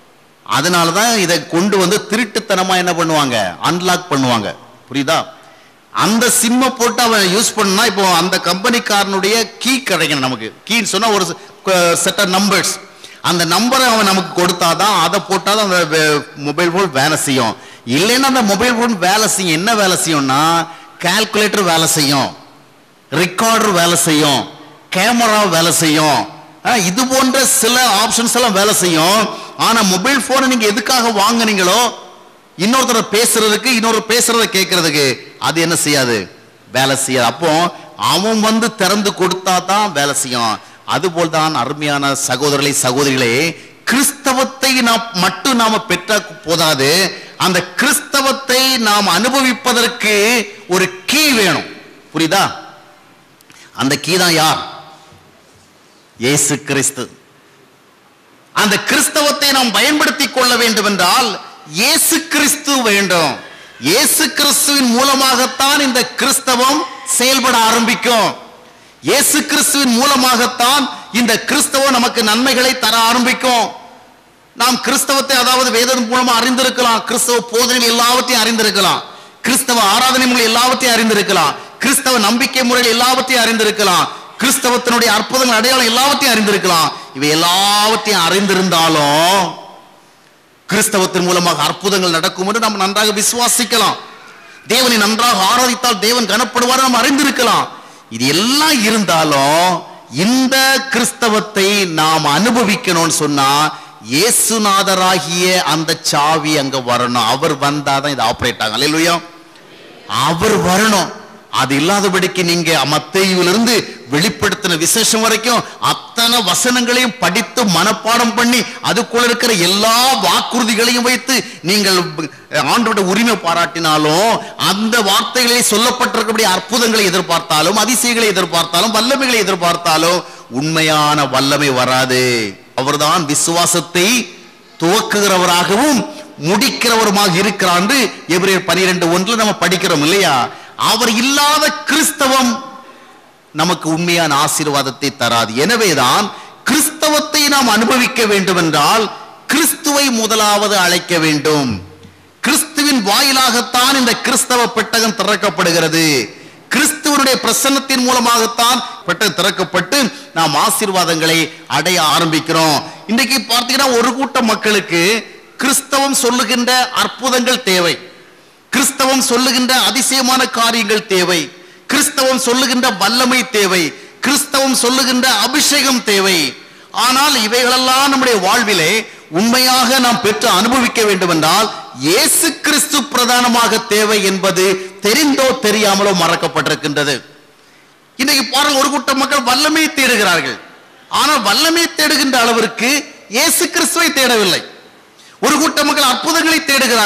அதனால தான் இதை கொண்டு வந்து திருட்டுத்தனமா என்ன பண்ணுவாங்க அன்லாக் பண்ணுவாங்க புரியுதா அந்த சிம்மை போட்டு அவன் யூஸ் பண்ணா இப்போ அந்த கம்பெனிக்காரனுடைய கீ கிடைக்கணும் நமக்கு கீன்னு சொன்னா ஒரு செட் ஆஃப் நம்பர்ஸ் அந்த நம்பரை அவன் நமக்கு கொடுத்தாதான் அதை போட்டாதான் அந்த மொபைல் ஃபோன் வேலை செய்யும் இல்லைன்னா அந்த மொபைல் ஃபோன் வேலை செய்யும் என்ன வேலை செய்யும்னா கால்குலேட்டர் வேலை செய்யும் ரெக்கார்டர் வேலை செய்யும் கேமரா வேலை செய்யும் அஹ், இது போன்ற சில ஆப்ஷன்ஸ் எல்லாம் வேலை செய்யும் ஆனா மொபைல் போனை நீங்க எதுக்காக வாங்குனீங்களோ இன்னொருத்தர் பேசுறதுக்கு இன்னொரு பேசுறத கேட்கறதுக்கு அது என்ன செய்யாது வேலை செய்யாது அப்போ அவன் வந்து திறந்து கொடுத்தா தான் வேலை செய்யும் அதுபோல் தான் அருமையான சகோதரர்களே சகோதரிகளே கிறிஸ்தவத்தை நாம் மட்டும் நாம பெற்ற போதாது அந்த கிறிஸ்தவத்தை நாம் அனுபவிப்பதற்கு ஒரு கீ வேணும் புரியுதா அந்த கீ தான் யார் இயேசு கிறிஸ்து அந்த கிறிஸ்தவத்தை நாம் பயன்படுத்திக் கொள்ள வேண்டும் என்றால் இயேசு கிறிஸ்து வேண்டும் இயேசு கிறிஸ்துவின் மூலமாகத்தான் இந்த கிறிஸ்தவம் செயல்பட ஆரம்பிக்கும் இயேசு கிறிஸ்துவின் மூலமாகத்தான் இந்த கிறிஸ்தவம் நமக்கு நன்மைகளை தர ஆரம்பிக்கும் நாம் கிறிஸ்தவத்தை அதாவது வேதம் மூலமா அறிந்திருக்கலாம் கிறிஸ்தவ போதனைகள் எல்லாவற்றையும் அறிந்திருக்கலாம் கிறிஸ்தவ ஆராதனை முறை எல்லாவற்றையும் அறிந்திருக்கலாம் கிறிஸ்தவ நம்பிக்கை முறைகள் எல்லாவற்றையும் அறிந்திருக்கலாம் கிறிஸ்தவத்தினுடைய அற்புதங்கள் அடையாளம் எல்லாவற்றையும் அறிந்திருக்கலாம் இவை எல்லாவற்றையும் அறிந்திருந்தாலும் கிறிஸ்தவத்தின் மூலமாக அற்புதங்கள் நடக்கும் என்று நாம் நன்றாக விசுவாசிக்கலாம் தேவனை நன்றாக ஆராதித்தால் தேவன் கனப்படுவார் நாம் அறிந்திருக்கலாம் இது எல்லாம் இருந்தாலும் இந்த கிறிஸ்தவத்தை நாம் அனுபவிக்கணும்னு சொன்னா இயேசுநாதராகிய அந்த சாவி அங்க வரணும் அவர் வந்தாதான் இது ஆபரேட் ஆகும் அல்லேலூயா அவர் வரணும் அது இல்லாதபடிக்கு நீங்க மத்தேயுவிலிருந்து வெளிப்படுத்தின விசேஷம் வரைக்கும் அத்தனை வசனங்களையும் படித்து மனப்பாடம் பண்ணி அதுக்குள்ள இருக்கிற எல்லா வாக்குறுதிகளையும் வைத்து நீங்கள் ஆண்டோட உரிமை பாராட்டினாலும் அந்த வார்த்தைகளில் சொல்லப்பட்டிருக்கக்கூடிய அற்புதங்களை எதிர்பார்த்தாலும் அதிசயங்களை எதிர்பார்த்தாலும் வல்லமைகளை எதிர்பார்த்தாலும் உண்மையான வல்லமை வராது அவர்தான் விசுவாசத்தை துவக்குகிறவராகவும் முடிக்கிறவருமாக இருக்கிறார் என்று எபிரேயர் பனிரெண்டு ஒன்றுல நம்ம படிக்கிறோம் இல்லையா அவர் இல்லாத கிறிஸ்தவம் நமக்கு உண்மையான ஆசீர்வாதத்தை தராது எனவேதான் கிறிஸ்தவத்தை நாம் அனுபவிக்க வேண்டும் என்றால் கிறிஸ்துவை முதலாவது அழைக்க வேண்டும் கிறிஸ்துவின் வாயிலாகத்தான் இந்த கிறிஸ்தவ பெட்டகம் திறக்கப்படுகிறது கிறிஸ்துவனுடைய பிரசன்னத்தின் மூலமாகத்தான் பெட்டகம் திறக்கப்பட்டு நாம் ஆசீர்வாதங்களை அடைய ஆரம்பிக்கிறோம் இன்னைக்கு பார்த்தீங்கன்னா ஒரு கூட்ட மக்களுக்கு கிறிஸ்தவம் சொல்லுகின்ற அற்புதங்கள் தேவை கிறிஸ்தவம் சொல்லுகின்ற அதிசயமான காரியங்கள் தேவை கிறிஸ்தவம் சொல்லுகின்ற வல்லமை தேவை கிறிஸ்தவம் சொல்லுகின்ற அபிஷேகம் தேவை ஆனால் இவைகளெல்லாம் நம்முடைய வாழ்விலே உண்மையாக நாம் பெற்று அனுபவிக்க வேண்டும் என்றால் இயேசு கிறிஸ்து பிரதானமாக தேவை என்பது தெரிந்தோ தெரியாமலோ மறக்கப்பட்டிருக்கின்றது இன்னைக்கு பாருங்க ஒரு கூட்டம் மக்கள் வல்லமை தேடுகிறார்கள் ஆனால் வல்லமை தேடுகின்ற அளவிற்கு இயேசு கிறிஸ்துவை தேடவில்லை ஒரு கூட்ட மக்கள் அற்புதங்களை தேடுகிறார்கள்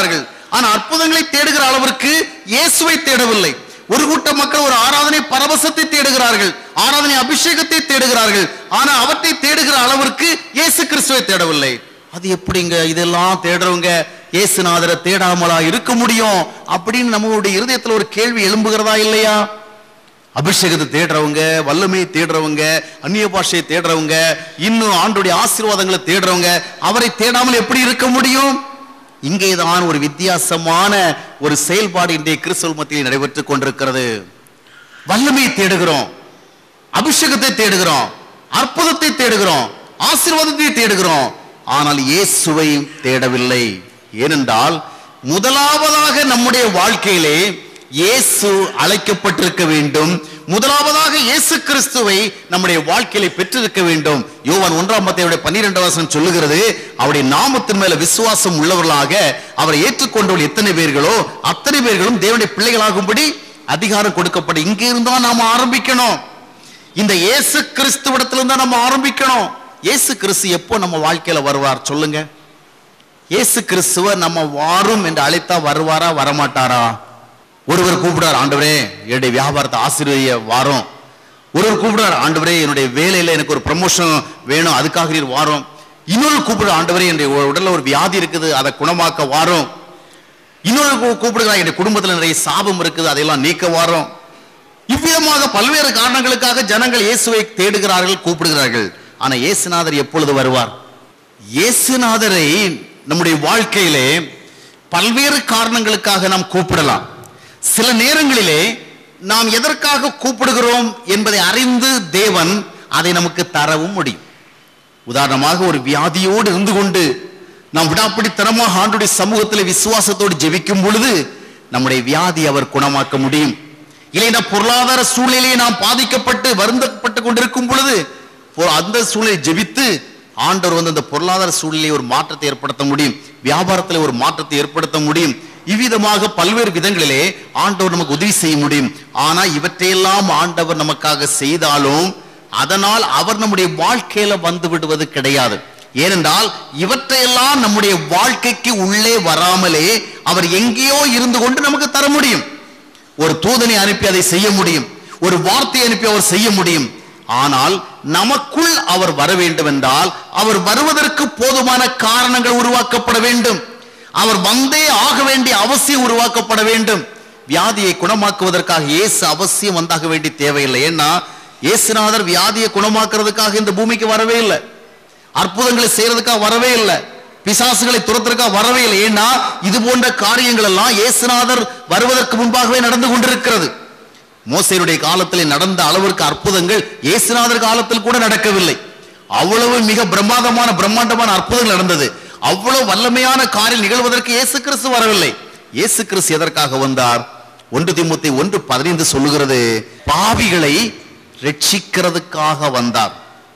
ஆனா அற்புதங்களை தேடுகிற அளவிற்கு இயேசுவை தேடவில்லை ஒரு கூட்ட மக்கள் ஒரு ஆராதனை பரவசத்தை தேடுகிறார்கள் ஆராதனை அபிஷேகத்தை தேடுகிறார்கள் ஆனா அவற்றை தேடுகிற அளவிற்கு இயேசு கிறிஸ்துவை தேடவில்லை அது எப்படிங்க இதெல்லாம் தேடுறவங்க இயேசுநாதரை தேடாமலா இருக்க முடியும் அப்படின்னு நம்மளுடைய இருதயத்துல ஒரு கேள்வி எழும்புகிறதா இல்லையா அபிஷேகத்தை தேடுறவங்க வல்லமையை தேடுறவங்க அந்நிய பாஷையை தேடுறவங்க இன்னும் ஆண்டுடைய ஆசீர்வாதங்களை தேடுறவங்க அவரை தேடாமல் எப்படி இருக்க முடியும் இங்கேதான் ஒரு வித்தியாசமான ஒரு செயல்பாடு இன்றைய கிறிஸ்தவ மத்தியில் நடைபெற்றுக் கொண்டிருக்கிறது வல்லமையை தேடுகிறோம் அபிஷேகத்தை தேடுகிறோம் அற்புதத்தை தேடுகிறோம் ஆசீர்வாதத்தை தேடுகிறோம் ஆனால் இயேசுவை தேடவில்லை ஏனென்றால் முதலாவதாக நம்முடைய வாழ்க்கையிலே இயேசு அழைக்கப்பட்டிருக்க வேண்டும் முதலாவதாக இயேசு கிறிஸ்துவை நம்முடைய வாழ்க்கையில பெற்றிருக்க வேண்டும் யோவான் ஒன்றாம் மத்தியுடைய பன்னிரெண்டாம் வசனம் சொல்லுகிறது அவருடைய நாமத்தின் மேல விசுவாசம் உள்ளவர்களாக அவரை ஏற்றுக்கொண்டவர்கள் எத்தனை பேர்களோ அத்தனை பேர்களும் தேவனுடைய பிள்ளைகளாகும்படி அதிகாரம் கொடுக்கப்படும் இங்க இருந்தா நாம ஆரம்பிக்கணும் இந்த இயேசு கிறிஸ்துவிடத்துல இருந்தா நம்ம ஆரம்பிக்கணும் இயேசு கிறிஸ்து எப்போ நம்ம வாழ்க்கையில வருவார் சொல்லுங்க இயேசு கிறிஸ்துவ நம்ம வாரும் என்று அழைத்தா வருவாரா வரமாட்டாரா ஒருவர் கூப்பிடுறார் ஆண்டவரே என்னுடைய வியாபாரத்தை ஆசீர்வதிய வாரம் ஒருவர் கூப்பிடுறார் ஆண்டவரே என்னுடைய வேலையில எனக்கு ஒரு ப்ரமோஷன் வேணும் அதுக்காக நீர் வாரம் இன்னொரு கூப்பிடுற ஆண்டவரே என்னுடைய உடல்ல ஒரு வியாதி இருக்குது அதை குணமாக்க வாரம் இன்னொரு கூ- கூப்பிடுகிறார் என்னுடைய குடும்பத்துல நிறைய சாபம் இருக்குது அதையெல்லாம் நீக்க வாரம் இவ்விதமாக பல்வேறு காரணங்களுக்காக ஜனங்கள் இயேசுவை தேடுகிறார்கள் கூப்பிடுகிறார்கள் ஆனா இயேசுநாதர் எப்பொழுது வருவார் இயேசுநாதரை நம்முடைய வாழ்க்கையிலே பல்வேறு காரணங்களுக்காக நாம் கூப்பிடலாம் சில நேரங்களிலே நாம் எதற்காக கூப்பிடுகிறோம் என்பதை அறிந்து தேவன் அதை நமக்கு தரவும் முடியும் உதாரணமாக ஒரு வியாதியோடு இருந்து கொண்டு நாம் விடாப்பிடித்தனமாக ஆண்டுடைய சமூகத்தில் விசுவாசத்தோடு ஜெபிக்கும் பொழுது நம்முடைய வியாதி அவர் குணமாக்க முடியும் இல்லைன்னா பொருளாதார சூழ்நிலையை நாம் பாதிக்கப்பட்டு வருந்தப்பட்டு கொண்டிருக்கும் பொழுது பொ- அந்த சூழ்நிலை ஜெபித்து ஆண்டவர் வந்து அந்த பொருளாதார சூழ்நிலையை ஒரு மாற்றத்தை ஏற்படுத்த முடியும் வியாபாரத்தில் ஒரு மாற்றத்தை ஏற்படுத்த முடியும் இவ்விதமாக பல்வேறு விதங்களிலே ஆண்டவர் நமக்கு உதவி செய்ய முடியும் ஆனா இவற்றையெல்லாம் ஆண்டவர் நமக்காக செய்தாலும் அதனால் அவர் நம்முடைய வாழ்க்கையில வந்து விடுவது கிடையாது ஏனென்றால் இவற்றையெல்லாம் நம்முடைய வாழ்க்கைக்கு உள்ளே வராமலே அவர் எங்கேயோ இருந்து கொண்டு நமக்கு தர முடியும் ஒரு தூதனை அனுப்பி அதை செய்ய முடியும் ஒரு வார்த்தை அனுப்பி அவர் செய்ய முடியும் ஆனால் நமக்குள் அவர் வர வேண்டும் என்றால் அவர் வருவதற்கு போதுமான காரணங்கள் உருவாக்கப்பட வேண்டும் அவர் வந்தே ஆக வேண்டிய அவசியம் உருவாக்கப்பட வேண்டும் வியாதியை குணமாக்குவதற்காக இயேசு அவசியம் வந்தாக வேண்டிய தேவையில்லை ஏன்னா இயேசுநாதர் வியாதியை குணமாக்குறதுக்காக இந்த பூமிக்கு வரவே இல்லை அற்புதங்களை செய்யறதுக்காக வரவே இல்லை பிசாசுகளை துரத்துறதுக்காக வரவே இல்லை ஏன்னா இது போன்ற காரியங்கள் எல்லாம் இயேசுநாதர் வருவதற்கு முன்பாகவே நடந்து கொண்டிருக்கிறது மோசையுடைய காலத்திலே நடந்த அளவிற்கு அற்புதங்கள் இயேசுநாதர் காலத்தில் கூட நடக்கவில்லை அவ்வளவு மிக பிரம்மாண்டமான பிரம்மாண்டமான அற்புதங்கள் நடந்தது அவ்வளவு வல்லமையான காரியம் நிகழ்வதற்கு இயேசு கிறிஸ்து வரவில்லை இயேசு கிறிஸ்து எதற்காக வந்தார் ஒன்று திமுத்தி ஒன்று பதினைந்து சொல்லுகிறது பாவிகளை ரட்சிக்கிறதுக்காக வந்தார்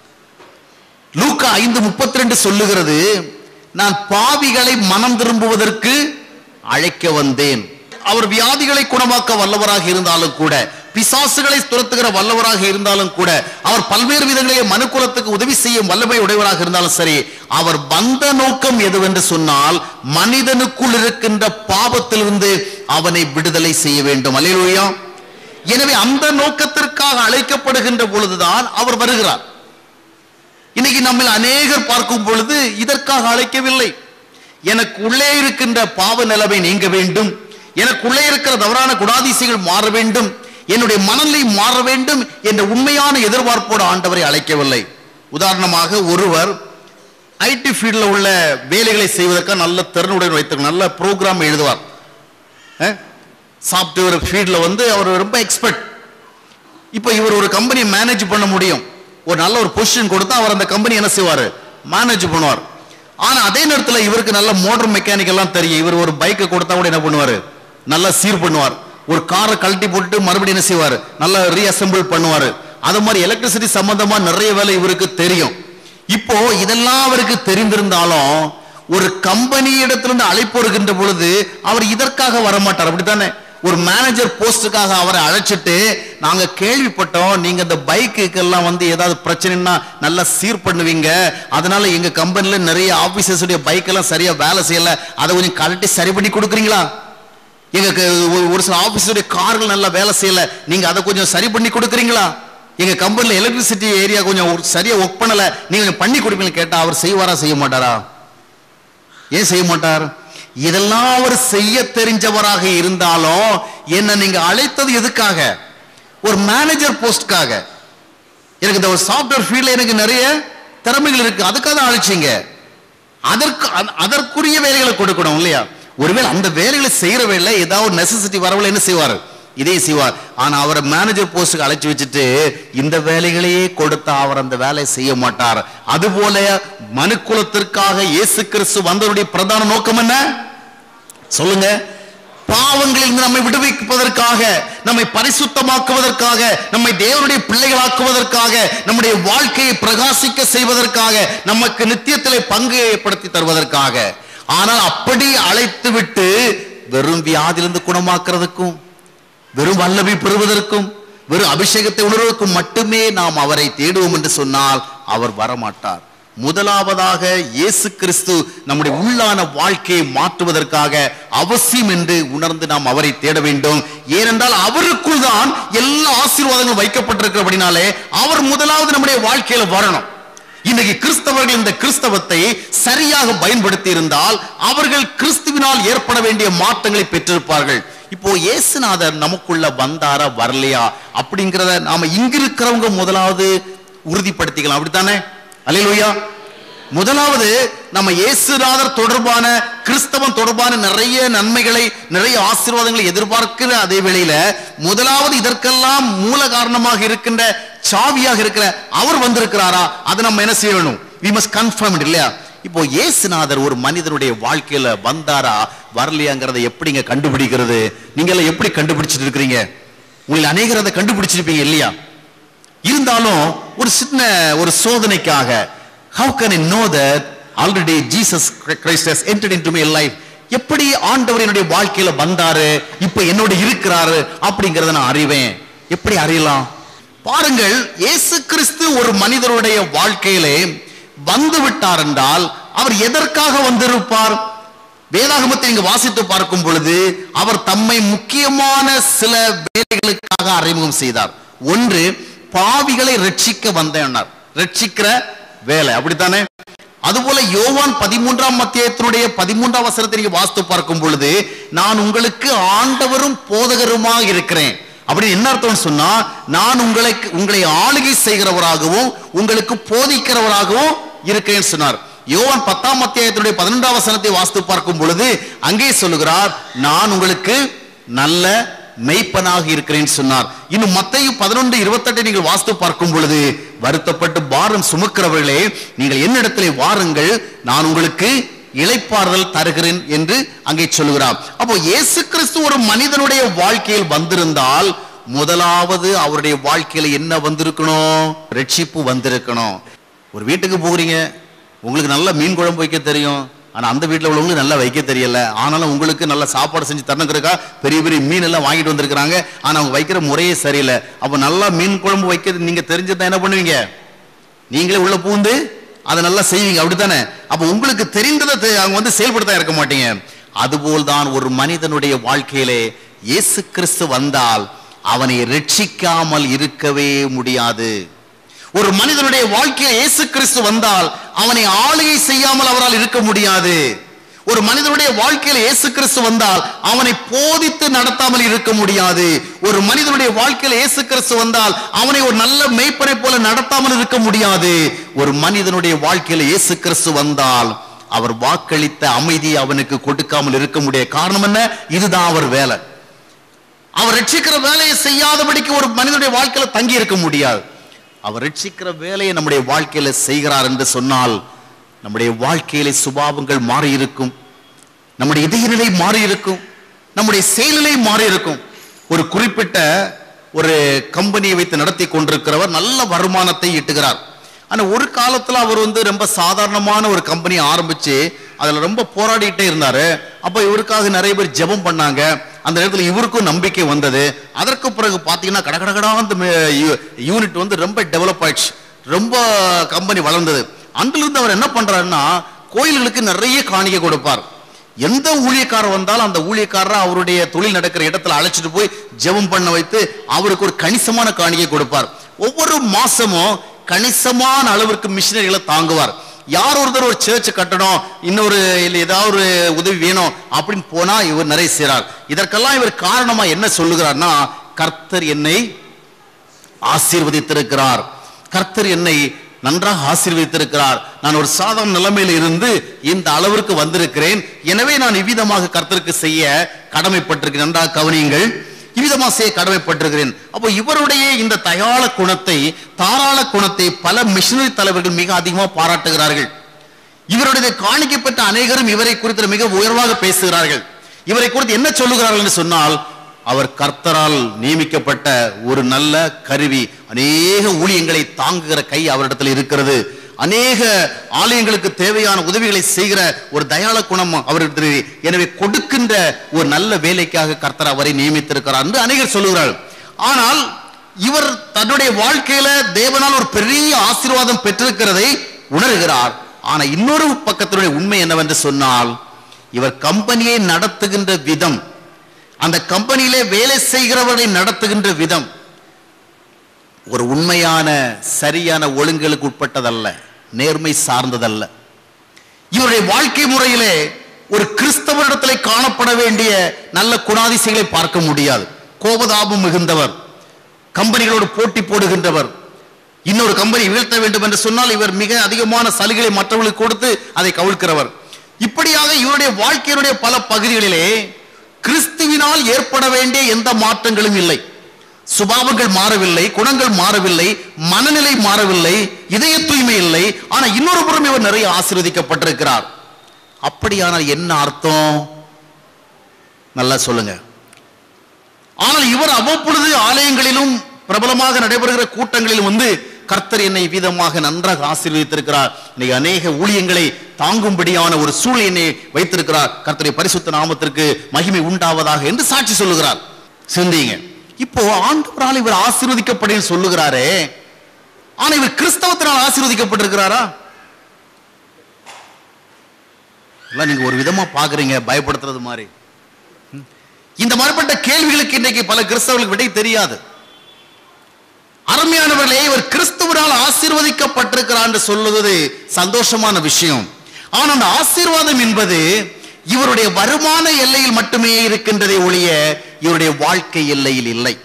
லூக்கா ஐந்து முப்பத்தி ரெண்டு சொல்லுகிறது நான் பாவிகளை மனம் திரும்புவதற்கு அழைக்க வந்தேன் அவர் வியாதிகளை குணமாக்க வல்லவராக இருந்தாலும் கூட பிசாசுகளை துரத்துகிற வல்லவராக இருந்தாலும் கூட அவர் பல்வேறு விதங்களிலே மனுக்குலத்துக்கு உதவி செய்யும் வல்லமை உடையவராக இருந்தாலும் சரி அவர் வந்த நோக்கம் எதுவென்று சொன்னால் மனிதனுக்குள் இருக்கின்ற பாவத்திலிருந்து அவனை விடுதலை செய்ய வேண்டும் அல்லேலூயா எனவே அந்த நோக்கத்திற்காக அழைக்கப்படுகின்ற பொழுதுதான் அவர் வருகிறார் இன்னைக்கு நம்ம அநேகர் பார்க்கும் பொழுது இதற்காக அழைக்கவில்லை எனக்கு உள்ளே இருக்கின்ற பாவ நிலைமை நீங்க வேண்டும் எனக்கு உள்ளே இருக்கிற தவறான குணாதிசைகள் மாற வேண்டும் என்னுடைய மனநிலை மாற வேண்டும் என்ற உண்மையான எதிர்பார்ப்போடு ஆண்டவரை அழைக்கவில்லை உதாரணமாக ஒருவர் ஐடி ஃபீல்டில் உள்ள வேலைகளை செய்வதற்காக நல்ல திறனுடன் வைத்து நல்ல ப்ரோக்ராம் எழுதுவார் சாஃப்ட்வேர் ஃபீல்டில் வந்து அவர் ரொம்ப எக்ஸ்பர்ட் இப்போ இவர் ஒரு கம்பெனி மேனேஜ் பண்ண முடியும் ஒரு நல்ல ஒரு பொசிஷன் கொடுத்தா அவர் அந்த கம்பெனி என்ன செய்வார் மேனேஜ் பண்ணுவார் ஆனா அதே நேரத்தில் இவருக்கு நல்ல மோட்டர் மெக்கானிக் எல்லாம் தெரியும் இவர் ஒரு பைக்கை கொடுத்தா கூட என்ன பண்ணுவார் நல்லா சீர் பண்ணுவார் ஒரு காரை கழட்டி போட்டு மறுபடியும் என்ன செய்வார் நல்லா ரீஅசெம்பிள் பண்ணுவார் அது மாதிரி எலக்ட்ரிசிட்டி சம்பந்தமா நிறைய வேலை இவருக்கு தெரியும் இப்போ இதெல்லாம் அவருக்கு தெரிந்திருந்தாலும் ஒரு கம்பெனி இடத்திலிருந்து அழைப்பு வருகின்ற பொழுது அவர் இதற்காக வரமாட்டார் அப்படித்தானே ஒரு மேனேஜர் போஸ்டுக்காக அவரை அழைச்சிட்டு நாங்க கேள்விப்பட்டோம் நீங்க இந்த பைக்குக்கெல்லாம் வந்து ஏதாவது பிரச்சனைன்னா நல்லா சீர் பண்ணுவீங்க அதனால எங்க கம்பெனில நிறைய ஆபீசர்ஸ் உடைய பைக் எல்லாம் சரியா வேலை செய்யல அதை கொஞ்சம் கழட்டி சரி பண்ணி கொடுக்குறீங்களா எங்க க- ஒரு- ஒரு சில ஆபீஸுடைய கார்கள் நல்லா வேலை செய்யல நீங்க அதை கொஞ்சம் சரி பண்ணி கொடுக்குறீங்களா எங்க கம்பெனில எலக்ட்ரிசிட்டி ஏரியா கொஞ்சம் ஒரு- சரியா ஒர்க் பண்ணல நீங்க கொஞ்சம் பண்ணி கொடுப்பீங்க கேட்டா அவர் செய்வாரா செய்ய மாட்டாரா ஏன் செய்ய மாட்டார் இதெல்லாம் அவர் செய்ய தெரிஞ்சவராக இருந்தாலும் என்ன நீங்க அழைத்தது எதுக்காக ஒரு மேனேஜர் போஸ்ட்காக எனக்கு இந்த ஒரு சாஃப்ட்வேர் ஃபீல்ட்ல எனக்கு நிறைய திறமைகள் இருக்கு அதுக்காக தான் அழைச்சீங்க அதற்கு அத- அதற்குரிய வேலைகளை கொடுக்கணும் இல்லையா ஒருவேளை அந்த வேலைகளை செய்யற வேலை ஏதாவது நெசசிட்டி வரவில்லை என்ன செய்வார் இதே செய்வார் ஆனா அவரை மேனேஜர் போஸ்டுக்கு அழைச்சு வச்சுட்டு இந்த வேலைகளையே கொடுத்தா அவர் அந்த வேலையை செய்ய மாட்டார் அதுபோல மனுக்குலத்திற்காக இயேசு கிறிஸ்து வந்தவருடைய பிரதான நோக்கம் என்ன சொல்லுங்க பாவங்களில் இருந்து நம்மை விடுவிப்பதற்காக நம்மை பரிசுத்தமாக்குவதற்காக நம்மை தேவனுடைய பிள்ளைகளாக்குவதற்காக நம்முடைய வாழ்க்கையை பிரகாசிக்க செய்வதற்காக நமக்கு நித்தியத்திலே பங்கு ஏற்படுத்தி தருவதற்காக ஆனால் அப்படி அழைத்து விட்டு வெறும் வியாதியிலிருந்து குணமாக்குறதுக்கும் வெறும் வல்லமை பெறுவதற்கும் வெறும் அபிஷேகத்தை உணர்வதற்கும் மட்டுமே நாம் அவரை தேடுவோம் என்று சொன்னால் அவர் வரமாட்டார் முதலாவதாக இயேசு கிறிஸ்து நம்முடைய உள்ளான வாழ்க்கையை மாற்றுவதற்காக அவசியம் என்று உணர்ந்து நாம் அவரை தேட வேண்டும் ஏனென்றால் அவருக்குள் தான் எல்லா ஆசீர்வாதங்களும் வைக்கப்பட்டிருக்கிறபடினாலே அவர் முதலாவது நம்முடைய வாழ்க்கையில வரணும் இன்னைக்கு கிறிஸ்தவர்கள் இந்த கிறிஸ்தவத்தை சரியாக பயன்படுத்தி இருந்தால் அவர்கள் கிறிஸ்துவினால் ஏற்பட வேண்டிய மாற்றங்களை பெற்றிருப்பார்கள் இப்போ இயேசுநாதர் நமக்குள்ள வந்தாரா வரலையா அப்படிங்கிறத நாம இங்க இருக்கிறவங்க முதலாவது உறுதிப்படுத்திக்கலாம் அப்படித்தானே அல்லேலூயா முதலாவது நம்ம இயேசுநாதர் தொடர்பான கிறிஸ்தவம் தொடர்பான நிறைய நன்மைகளை நிறைய ஆசீர்வாதங்களை எதிர்பார்க்கிற அதே வேளையில முதலாவது இதற்கெல்லாம் மூல காரணமாக இருக்கின்ற சாவியாக இருக்கிற அவர் வந்திருக்கிறாரா அதை நம்ம என்ன செய்யணும் வி மஸ்ட் கன்ஃபார்ம் இல்லையா இப்போ இயேசுநாதர் ஒரு மனிதனுடைய வாழ்க்கையில வந்தாரா வரலையாங்கிறத எப்படிங்க கண்டுபிடிக்கிறது நீங்க எல்லாம் எப்படி கண்டுபிடிச்சிட்டு இருக்கிறீங்க உங்களை அநேகர் அதை கண்டுபிடிச்சிருப்பீங்க இல்லையா இருந்தாலும் ஒரு சின்ன ஒரு சோதனைக்காக how can i know that already jesus christ has entered into my life எப்படி ஆண்டவர் என்னுடைய வாழ்க்கையில வந்தாரு இப்ப என்னோட இருக்கிறாரு அப்படிங்கறத நான் அறிவேன் எப்படி அறியலாம் பாருங்கள் இயேசு கிறிஸ்து ஒரு மனிதருடைய வாழ்க்கையிலே வந்து விட்டார் என்றால் அவர் எதற்காக வந்திருப்பார் வேதாகமத்தை இங்கு வாசித்து பார்க்கும் பொழுது அவர் தம்மை முக்கியமான சில வேலைகளுக்காக அறிமுகம் செய்தார் ஒன்று பாவிகளை ரட்சிக்க வந்தேன்னார் ரட்சிக்கிற வேலை அப்படித்தானே அதுபோல யோவான் பதிமூன்றாம் மத்தியத்தினுடைய பதிமூன்றாம் வசனத்தை நீங்க வாசித்து பார்க்கும் பொழுது நான் உங்களுக்கு ஆண்டவரும் போதகருமாக இருக்கிறேன் அப்படி என்ன அர்த்தம் சொன்னா நான் உங்களை உங்களை ஆளுகை செய்கிறவராகவும் உங்களுக்கு போதிக்கிறவராகவும் இருக்கிறேன்னு சொன்னார் யோவான் பத்தாம் அத்தியாயத்தினுடைய பதினொன்றாம் வசனத்தை வாசித்து பார்க்கும் பொழுது அங்கே சொல்லுகிறார் நான் உங்களுக்கு நல்ல மெய்ப்பனாக இருக்கிறேன் சொன்னார் இன்னும் மத்தையு பதினொன்று இருபத்தெட்டை நீங்கள் வாசித்து பார்க்கும் பொழுது வருத்தப்பட்டு பாரம் சுமக்கிறவர்களே நீங்கள் என்னிடத்திலே வாருங்கள் நான் உங்களுக்கு இளைப்பாறுதல் தருகிறேன் என்று அங்கே சொல்லுகிறார் அப்போ இயேசு கிறிஸ்து ஒரு மனிதனுடைய வாழ்க்கையில் வந்திருந்தால் முதலாவது அவருடைய வாழ்க்கையில என்ன வந்திருக்கணும் ரட்சிப்பு வந்திருக்கணும் ஒரு வீட்டுக்கு போகிறீங்க உங்களுக்கு நல்ல மீன் குழம்பு வைக்க தெரியும் ஆனா அந்த வீட்டில் உள்ளவங்களுக்கு நல்லா வைக்க தெரியல ஆனாலும் உங்களுக்கு நல்ல சாப்பாடு செஞ்சு தரணுங்கிறக்கா பெரிய பெரிய மீன் எல்லாம் வாங்கிட்டு வந்திருக்கிறாங்க ஆனா அவங்க வைக்கிற முறையே சரியில்லை அப்போ நல்லா மீன் குழம்பு வைக்கிறது நீங்க தெரிஞ்சதா என்ன பண்ணுவீங்க நீங்களே உள்ள பூந்து அதை நல்லா செய்வீங்க அப்படித்தானே அப்ப உங்களுக்கு தெரிந்ததை தெ- அவங்க வந்து செயல்படுத்த இருக்க மாட்டீங்க அதுபோல் தான் ஒரு மனிதனுடைய வாழ்க்கையிலே இயேசு கிறிஸ்து வந்தால் அவனை ரட்சிக்காமல் இருக்கவே முடியாது ஒரு மனிதனுடைய வாழ்க்கையில் இயேசு கிறிஸ்து வந்தால் அவனை ஆளுகை செய்யாமல் அவரால் இருக்க முடியாது ஒரு மனிதனுடைய வாழ்க்கையில் இயேசு கிறிஸ்து வந்தால் அவனை போதித்து நடத்தாமல் இருக்க முடியாது ஒரு மனிதனுடைய வாழ்க்கையில் இயேசு கிறிஸ்து வந்தால் அவனை ஒரு நல்ல மெய்ப்பனை போல நடத்தாமல் இருக்க முடியாது ஒரு மனிதனுடைய வாழ்க்கையில் இயேசு கிறிஸ்து வந்தால் அவர் வாக்களித்த அமைதியை அவனுக்கு கொடுக்காமல் இருக்க முடியாது காரணம் என்ன இதுதான் அவர் வேலை அவர் ரட்சிக்கிற வேலையை செய்யாதபடிக்கு ஒரு மனிதனுடைய வாழ்க்கையில தங்கி இருக்க முடியாது அவர் ரட்சிக்கிற வேலையை நம்முடைய வாழ்க்கையில செய்கிறார் என்று சொன்னால் நம்முடைய வாழ்க்கையில சுபாவங்கள் மாறி இருக்கும் நம்முடைய இதயநிலை மாறி இருக்கும் நம்முடைய செயல்நிலை மாறி இருக்கும் ஒரு குறிப்பிட்ட ஒரு கம்பெனியை வைத்து நடத்தி கொண்டிருக்கிறவர் நல்ல வருமானத்தை ஈட்டுகிறார் ஆனா ஒரு காலத்துல அவர் வந்து ரொம்ப சாதாரணமான ஒரு கம்பெனி ஆரம்பிச்சு அதுல ரொம்ப போராடிட்டே இருந்தாரு அப்ப இவருக்காக நிறைய பேர் ஜெபம் பண்ணாங்க அந்த நேரத்தில் இவருக்கும் நம்பிக்கை வந்தது அதற்கு பிறகு பார்த்தீங்கன்னா கடகடகடா அந்த யூனிட் வந்து ரொம்ப டெவலப் ஆயிடுச்சு ரொம்ப கம்பெனி வளர்ந்தது அன்றிலிருந்து அவர் என்ன பண்றாருன்னா கோயில்களுக்கு நிறைய காணிக்கை கொடுப்பார் எந்த ஊழியக்காரர் வந்தாலும் அந்த ஊழியக்காரரை அவருடைய தொழில் நடக்கிற இடத்துல அழைச்சிட்டு போய் ஜெபம் பண்ண வைத்து அவருக்கு ஒரு கணிசமான காணிக்கை கொடுப்பார் ஒவ்வொரு மாசமும் கணிசமான அளவிற்கு மிஷினரிகளை தாங்குவார் யார் ஒருத்தர் ஒரு சேர்ச் கட்டணும் இன்னொரு இல்லை ஏதாவது ஒரு உதவி வேணும் அப்படின்னு போனா இவர் நிறைய செய்றார் இதற்கெல்லாம் இவர் காரணமா என்ன சொல்லுகிறார்னா கர்த்தர் என்னை ஆசீர்வதித்திருக்கிறார் கர்த்தர் என்னை நன்றாக ஆசீர்வதித்திருக்கிறார் நான் ஒரு சாதாரண நிலைமையில இருந்து இந்த அளவிற்கு வந்திருக்கிறேன் எனவே நான் இவ்விதமாக கர்த்தருக்கு செய்ய கடமைப்பட்டிருக்கிறேன் நன்றாக கவனியுங்கள் இவ்விதமாக செய்ய கடமைப்பட்டிருக்கிறேன் அப்போ இவருடைய இந்த தயாள குணத்தை தாராள குணத்தை பல மிஷினரி தலைவர்கள் மிக அதிகமாக பாராட்டுகிறார்கள் இவருடைய காணிக்கை பெற்ற அநேகரும் இவரை குறித்து மிக உயர்வாக பேசுகிறார்கள் இவரை குறித்து என்ன சொல்லுகிறார்கள் என்று சொன்னால் அவர் கர்த்தரால் நியமிக்கப்பட்ட ஒரு நல்ல கருவி அநேக ஊழியங்களை தாங்குகிற கை அவரிடத்தில் இருக்கிறது அநேக ஆலயங்களுக்கு தேவையான உதவிகளை செய்கிற ஒரு தயாள குணம் அவரிடத்தில் எனவே கொடுக்கின்ற ஒரு நல்ல வேலைக்காக கர்த்தர் அவரை நியமித்திருக்கிறார் என்று அநேகர் சொல்லுகிறார்கள் ஆனால் இவர் தன்னுடைய வாழ்க்கையில தேவனால் ஒரு பெரிய ஆசீர்வாதம் பெற்றிருக்கிறதை உணர்கிறார் ஆனா இன்னொரு பக்கத்தினுடைய உண்மை என்னவென்று சொன்னால் இவர் கம்பெனியை நடத்துகின்ற விதம் அந்த கம்பெனியிலே வேலை செய்கிறவர்களை நடத்துகின்ற விதம் ஒரு உண்மையான சரியான ஒழுங்குகளுக்கு உட்பட்டதல்ல நேர்மை சார்ந்ததல்ல இவருடைய வாழ்க்கை முறையிலே ஒரு கிறிஸ்தவரிடத்திலே காணப்பட வேண்டிய நல்ல குணாதிசயங்களை பார்க்க முடியாது கோபதாபம் மிகுந்தவர் கம்பெனிகளோடு போட்டி போடுகின்றவர் இன்னொரு கம்பெனி வீழ்த்த வேண்டும் என்று சொன்னால் இவர் மிக அதிகமான சலுகைகளை மற்றவர்களுக்கு கொடுத்து அதை கவிழ்க்கிறவர் இப்படியாக இவருடைய வாழ்க்கையினுடைய பல பகுதிகளிலே கிறிஸ்துவினால் ஏற்பட வேண்டிய எந்த மாற்றங்களும் இல்லை சுபாவங்கள் மாறவில்லை குணங்கள் மாறவில்லை மனநிலை மாறவில்லை இதய தூய்மை இல்லை ஆனா இன்னொரு புறம் இவர் நிறைய ஆசீர்வதிக்கப்பட்டிருக்கிறார் அப்படியானால் என்ன அர்த்தம் நல்லா சொல்லுங்க ஆனால் இவர் அவ்வப்பொழுது ஆலயங்களிலும் பிரபலமாக நடைபெறுகிற கூட்டங்களிலும் வந்து கர்த்தர் என்னை விதமாக நன்றாக ஆசீர்வதித்திருக்கிறார் இன்னைக்கு அநேக ஊழியங்களை தாங்கும்படியான ஒரு சூழ்நிலை வைத்திருக்கிறார் கர்த்தருடைய பரிசுத்த நாமத்திற்கு மகிமை உண்டாவதாக என்று சாட்சி சொல்லுகிறார் சிந்திங்க இப்போ ஆண்டவரால் இவர் ஆசீர்வதிக்கப்படேன்னு சொல்லுகிறாரே ஆனா இவர் கிறிஸ்தவத்தினால் ஆசீர்வதிக்கப்பட்டிருக்கிறாரா எல்லாம் நீங்க ஒரு விதமா பாக்குறீங்க பயப்படுத்துறது மாதிரி ம். இந்த மாதிரிப்பட்ட கேள்விகளுக்கு இன்றைக்கு பல கிறிஸ்தவர்களுக்கு விடை தெரியாது அருமையானவர்களே இவர் கிறிஸ்துவரால் ஆசீர்வதிக்கப்பட்டிருக்கிறார் என்று சொல்லுவது சந்தோஷமான விஷயம் ஆனால் அந்த ஆசீர்வாதம் என்பது இவருடைய வருமான எல்லையில் மட்டுமே இருக்கின்றதை ஒழிய இவருடைய வாழ்க்கை எல்லையில் இல்லை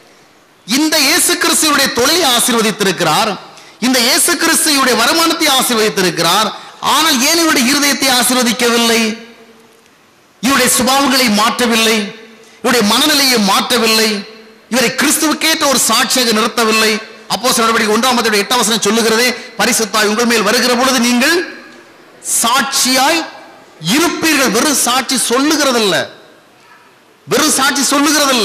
இந்த இயேசு கிறிஸ்துவுடைய தொழிலை ஆசீர்வதித்திருக்கிறார் இந்த இயேசு கிறிஸ்துவுடைய வருமானத்தை ஆசீர்வதித்திருக்கிறார் ஆனால் ஏன் இவருடைய இருதயத்தை ஆசீர்வதிக்கவில்லை இவருடைய சுபாவங்களை மாற்றவில்லை இவருடைய மனநிலையை மாற்றவில்லை இவரை கிறிஸ்துவுக்கேற்ற ஒரு சாட்சியாக நிறுத்தவில்லை அப்போ நடவடிக்கை ஒன்றாம் அதிகாரம் எட்டாம் வசனம் சொல்லுகிறதே பரிசுத்தாய் உங்கள் மேல் வருகிற பொழுது நீங்கள் சாட்சியாய் இருப்பீர்கள் வெறும் சாட்சி சொல்லுகிறதல்ல வெறும் சாட்சி சொல்லுகிறதல்ல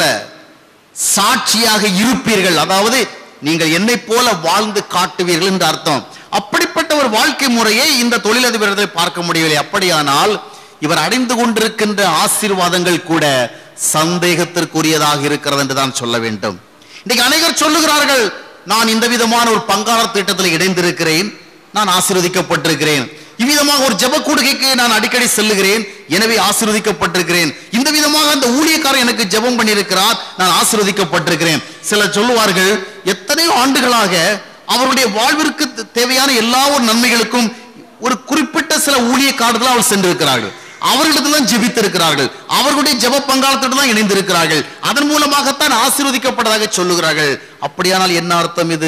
சாட்சியாக இருப்பீர்கள் அதாவது நீங்கள் என்னை போல வாழ்ந்து காட்டுவீர்கள் என்று அர்த்தம் அப்படிப்பட்ட ஒரு வாழ்க்கை முறையை இந்த தொழிலதிபரத்தை பார்க்க முடியவில்லை அப்படியானால் இவர் அடைந்து கொண்டிருக்கின்ற ஆசீர்வாதங்கள் கூட சந்தேகத்திற்குரியதாக இருக்கிறது என்று தான் சொல்ல வேண்டும் இன்னைக்கு அநேகர் சொல்லுகிறார்கள் நான் இந்த விதமான ஒரு பங்காளர் திட்டத்தில் இணைந்திருக்கிறேன் நான் ஆசீர்வதிக்கப்பட்டிருக்கிறேன் இவ்விதமாக ஒரு ஜெப கூடுகைக்கு நான் அடிக்கடி செல்லுகிறேன் எனவே ஆசீர்வதிக்கப்பட்டிருக்கிறேன் இந்த விதமாக அந்த ஊழியக்காரர் எனக்கு ஜெபம் பண்ணியிருக்கிறார் நான் ஆசீர்வதிக்கப்பட்டிருக்கிறேன் சிலர் சொல்லுவார்கள் எத்தனையோ ஆண்டுகளாக அவருடைய வாழ்விற்கு தேவையான எல்லா ஒரு நன்மைகளுக்கும் ஒரு குறிப்பிட்ட சில ஊழியக்காரர்கள் அவர் சென்றிருக்கிறார்கள் அவர்களிடத்தில் தான் ஜெபித்திருக்கிறார்கள் அவர்களுடைய ஜெப பங்காளத்தோடு தான் இணைந்திருக்கிறார்கள் அதன் மூலமாகத்தான் ஆசீர்வதிக்கப்பட்டதாக சொல்லுகிறார்கள் அப்படியானால் என்ன அர்த்தம் இது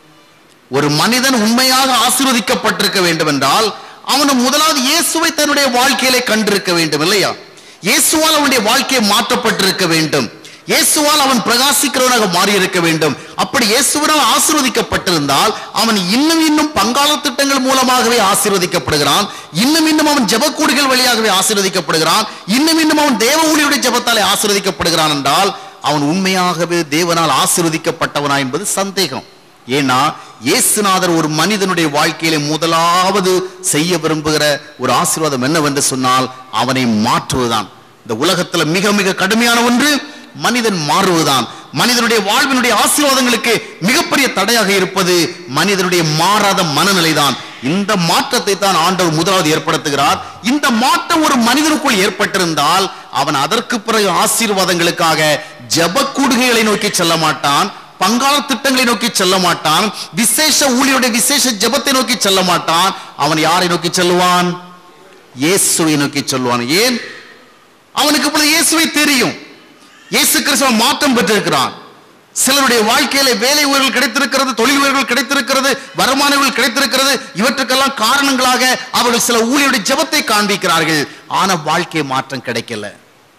ஒரு மனிதன் உண்மையாக ஆசீர்வதிக்கப்பட்டிருக்க வேண்டும் என்றால் அவன் முதலாவது இயேசுவை தன்னுடைய வாழ்க்கையிலே கண்டிருக்க வேண்டும் இல்லையா இயேசுவால் அவனுடைய வாழ்க்கை மாற்றப்பட்டிருக்க வேண்டும் இயேசுவால் அவன் பிரகாசிக்கிறவனாக மாறி இருக்க வேண்டும் அப்படி இயேசுவினால் ஆசீர்வதிக்கப்பட்டிருந்தால் அவன் இன்னும் இன்னும் பங்காளர் திட்டங்கள் மூலமாகவே ஆசீர்வதிக்கப்படுகிறான் இன்னும் இன்னும் அவன் ஜெபக்கூடுகள் வழியாகவே ஆசீர்வதிக்கப்படுகிறான் இன்னும் இன்னும் அவன் தேவ ஊழியுடைய ஜெபத்தாலே ஆசீர்வதிக்கப்படுகிறான் என்றால் அவன் உண்மையாகவே தேவனால் ஆசீர்வதிக்கப்பட்டவனா என்பது சந்தேகம் ஏன்னா இயேசுநாதர் ஒரு மனிதனுடைய வாழ்க்கையிலே முதலாவது செய்ய விரும்புகிற ஒரு ஆசீர்வாதம் என்னவென்று சொன்னால் அவனை மாற்றுவதுதான் இந்த உலகத்துல மிக மிக கடுமையான ஒன்று மனிதன் மாறுவதுதான் மனிதனுடைய வாழ்வினுடைய ஆசீர்வாதங்களுக்கு மிகப்பெரிய தடையாக இருப்பது மனிதனுடைய மாறாத மனநிலைதான் இந்த மாற்றத்தை தான் ஆண்டவர் முதலாவது ஏற்படுத்துகிறார் இந்த மாற்றம் ஒரு மனிதனுக்குள் ஏற்பட்டிருந்தால் அவன் அதற்கு பிறகு ஆசீர்வாதங்களுக்காக ஜெப கூடுகைகளை நோக்கி செல்ல மாட்டான் பங்காளர் திட்டங்களை நோக்கி செல்ல மாட்டான் விசேஷ ஊழியருடைய விசேஷ ஜெபத்தை நோக்கி செல்ல மாட்டான் அவன் யாரை நோக்கி செல்லுவான் இயேசுவை நோக்கி சொல்லுவான் ஏன் அவனுக்கு இப்பொழுது இயேசுவை தெரியும் இயேசு கிறிஸ்துவ மாற்றம் பெற்றிருக்கிறான் சிலருடைய வாழ்க்கையில வேலை உயர்வுகள் கிடைத்திருக்கிறது தொழில் உயர்வுகள் கிடைத்திருக்கிறது வருமான உயர்வுகள் கிடைத்திருக்கிறது இவற்றுக்கெல்லாம் காரணங்களாக அவர்கள் சில ஊழியருடைய ஜெபத்தை காண்பிக்கிறார்கள் ஆனா வாழ்க்கை மாற்றம் கிடைக்கல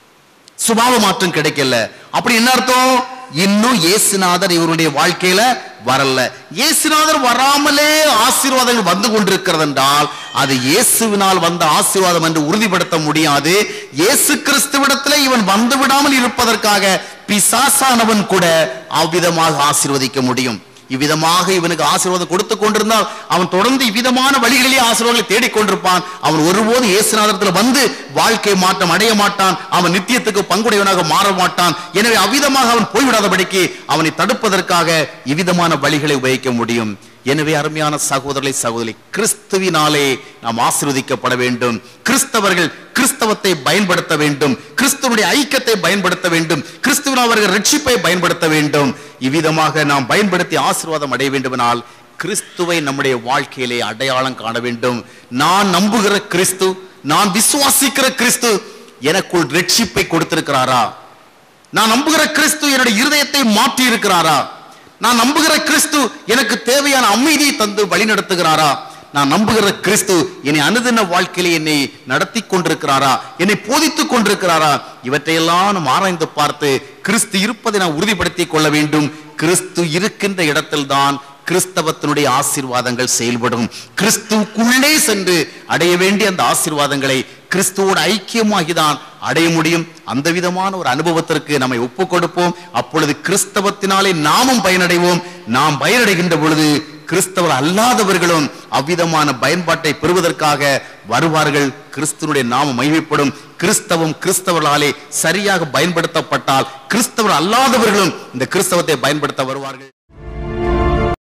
சுபாவ மாற்றம் கிடைக்கல அப்படி என்ன அர்த்தம் இன்னும் இயேசுநாதர் இவருடைய வாழ்க்கையில வரல இயேசுநாதர் வராமலே ஆசீர்வாதங்கள் வந்து கொண்டிருக்கிறது என்றால் அது இயேசுவினால் வந்த ஆசீர்வாதம் என்று உறுதிப்படுத்த முடியாது இயேசு கிறிஸ்துவிடத்தில் இவன் வந்து விடாமல் இருப்பதற்காக பிசாசானவன் கூட அவ்விதமாக ஆசீர்வதிக்க முடியும் இவ்விதமாக இவனுக்கு ஆசீர்வாதம் கொடுத்து கொண்டிருந்தால் அவன் தொடர்ந்து இவ்விதமான வழிகளிலே ஆசீர்வாதங்களை தேடிக்கொண்டிருப்பான் அவன் ஒருபோது இயேசுநாதத்தில் வந்து வாழ்க்கை மாற்றம் அடைய மாட்டான் அவன் நித்தியத்துக்கு பங்குடையவனாக மாற மாட்டான் எனவே அவ்விதமாக அவன் போய்விடாதபடிக்கு அவனை தடுப்பதற்காக இவ்விதமான வழிகளை உபயோகிக்க முடியும் எனவே அருமையான சகோதரரை சகோதரி கிறிஸ்துவினாலே நாம் ஆசீர்வதிக்கப்பட வேண்டும் கிறிஸ்தவர்கள் கிறிஸ்தவத்தை பயன்படுத்த வேண்டும் கிறிஸ்துவனுடைய ஐக்கியத்தை பயன்படுத்த வேண்டும் கிறிஸ்துவின் அவர்கள் ரட்சிப்பை பயன்படுத்த வேண்டும் இவ்விதமாக நாம் பயன்படுத்தி ஆசீர்வாதம் அடைய வேண்டுமானால் கிறிஸ்துவை நம்முடைய வாழ்க்கையிலே அடையாளம் காண வேண்டும் நான் நம்புகிற கிறிஸ்து நான் விசுவாசிக்கிற கிறிஸ்து எனக்குள் ரட்சிப்பை கொடுத்திருக்கிறாரா நான் நம்புகிற கிறிஸ்து என்னுடைய இருதயத்தை மாற்றி இருக்கிறாரா நான் நம்புகிற கிறிஸ்து எனக்கு தேவையான அமைதியை தந்து வழி நடத்துகிறாரா நான் நம்புகிற கிறிஸ்து என்னை அனுதின வாழ்க்கையிலே என்னை நடத்தி கொண்டிருக்கிறாரா என்னை போதித்துக் கொண்டிருக்கிறாரா இவற்றையெல்லாம் நாம் ஆராய்ந்து பார்த்து கிறிஸ்து இருப்பதை நான் உறுதிப்படுத்திக் கொள்ள வேண்டும் கிறிஸ்து இருக்கின்ற இடத்தில்தான் கிறிஸ்தவத்தினுடைய ஆசீர்வாதங்கள் செயல்படும் கிறிஸ்துவுக்குள்ளே சென்று அடைய வேண்டிய அந்த ஆசீர்வாதங்களை கிறிஸ்துவோட ஐக்கியமாகிதான் அடைய முடியும் அந்த விதமான ஒரு அனுபவத்திற்கு நம்மை ஒப்பு கொடுப்போம் அப்பொழுது கிறிஸ்தவத்தினாலே நாமும் பயனடைவோம் நாம் பயனடைகின்ற பொழுது கிறிஸ்தவர் அல்லாதவர்களும் அவ்விதமான பயன்பாட்டை பெறுவதற்காக வருவார்கள் கிறிஸ்துவனுடைய நாமம் மகிமைப்படும் கிறிஸ்தவம் கிறிஸ்தவர்களாலே சரியாக பயன்படுத்தப்பட்டால் கிறிஸ்தவர் அல்லாதவர்களும் இந்த கிறிஸ்தவத்தை பயன்படுத்த வருவார்கள்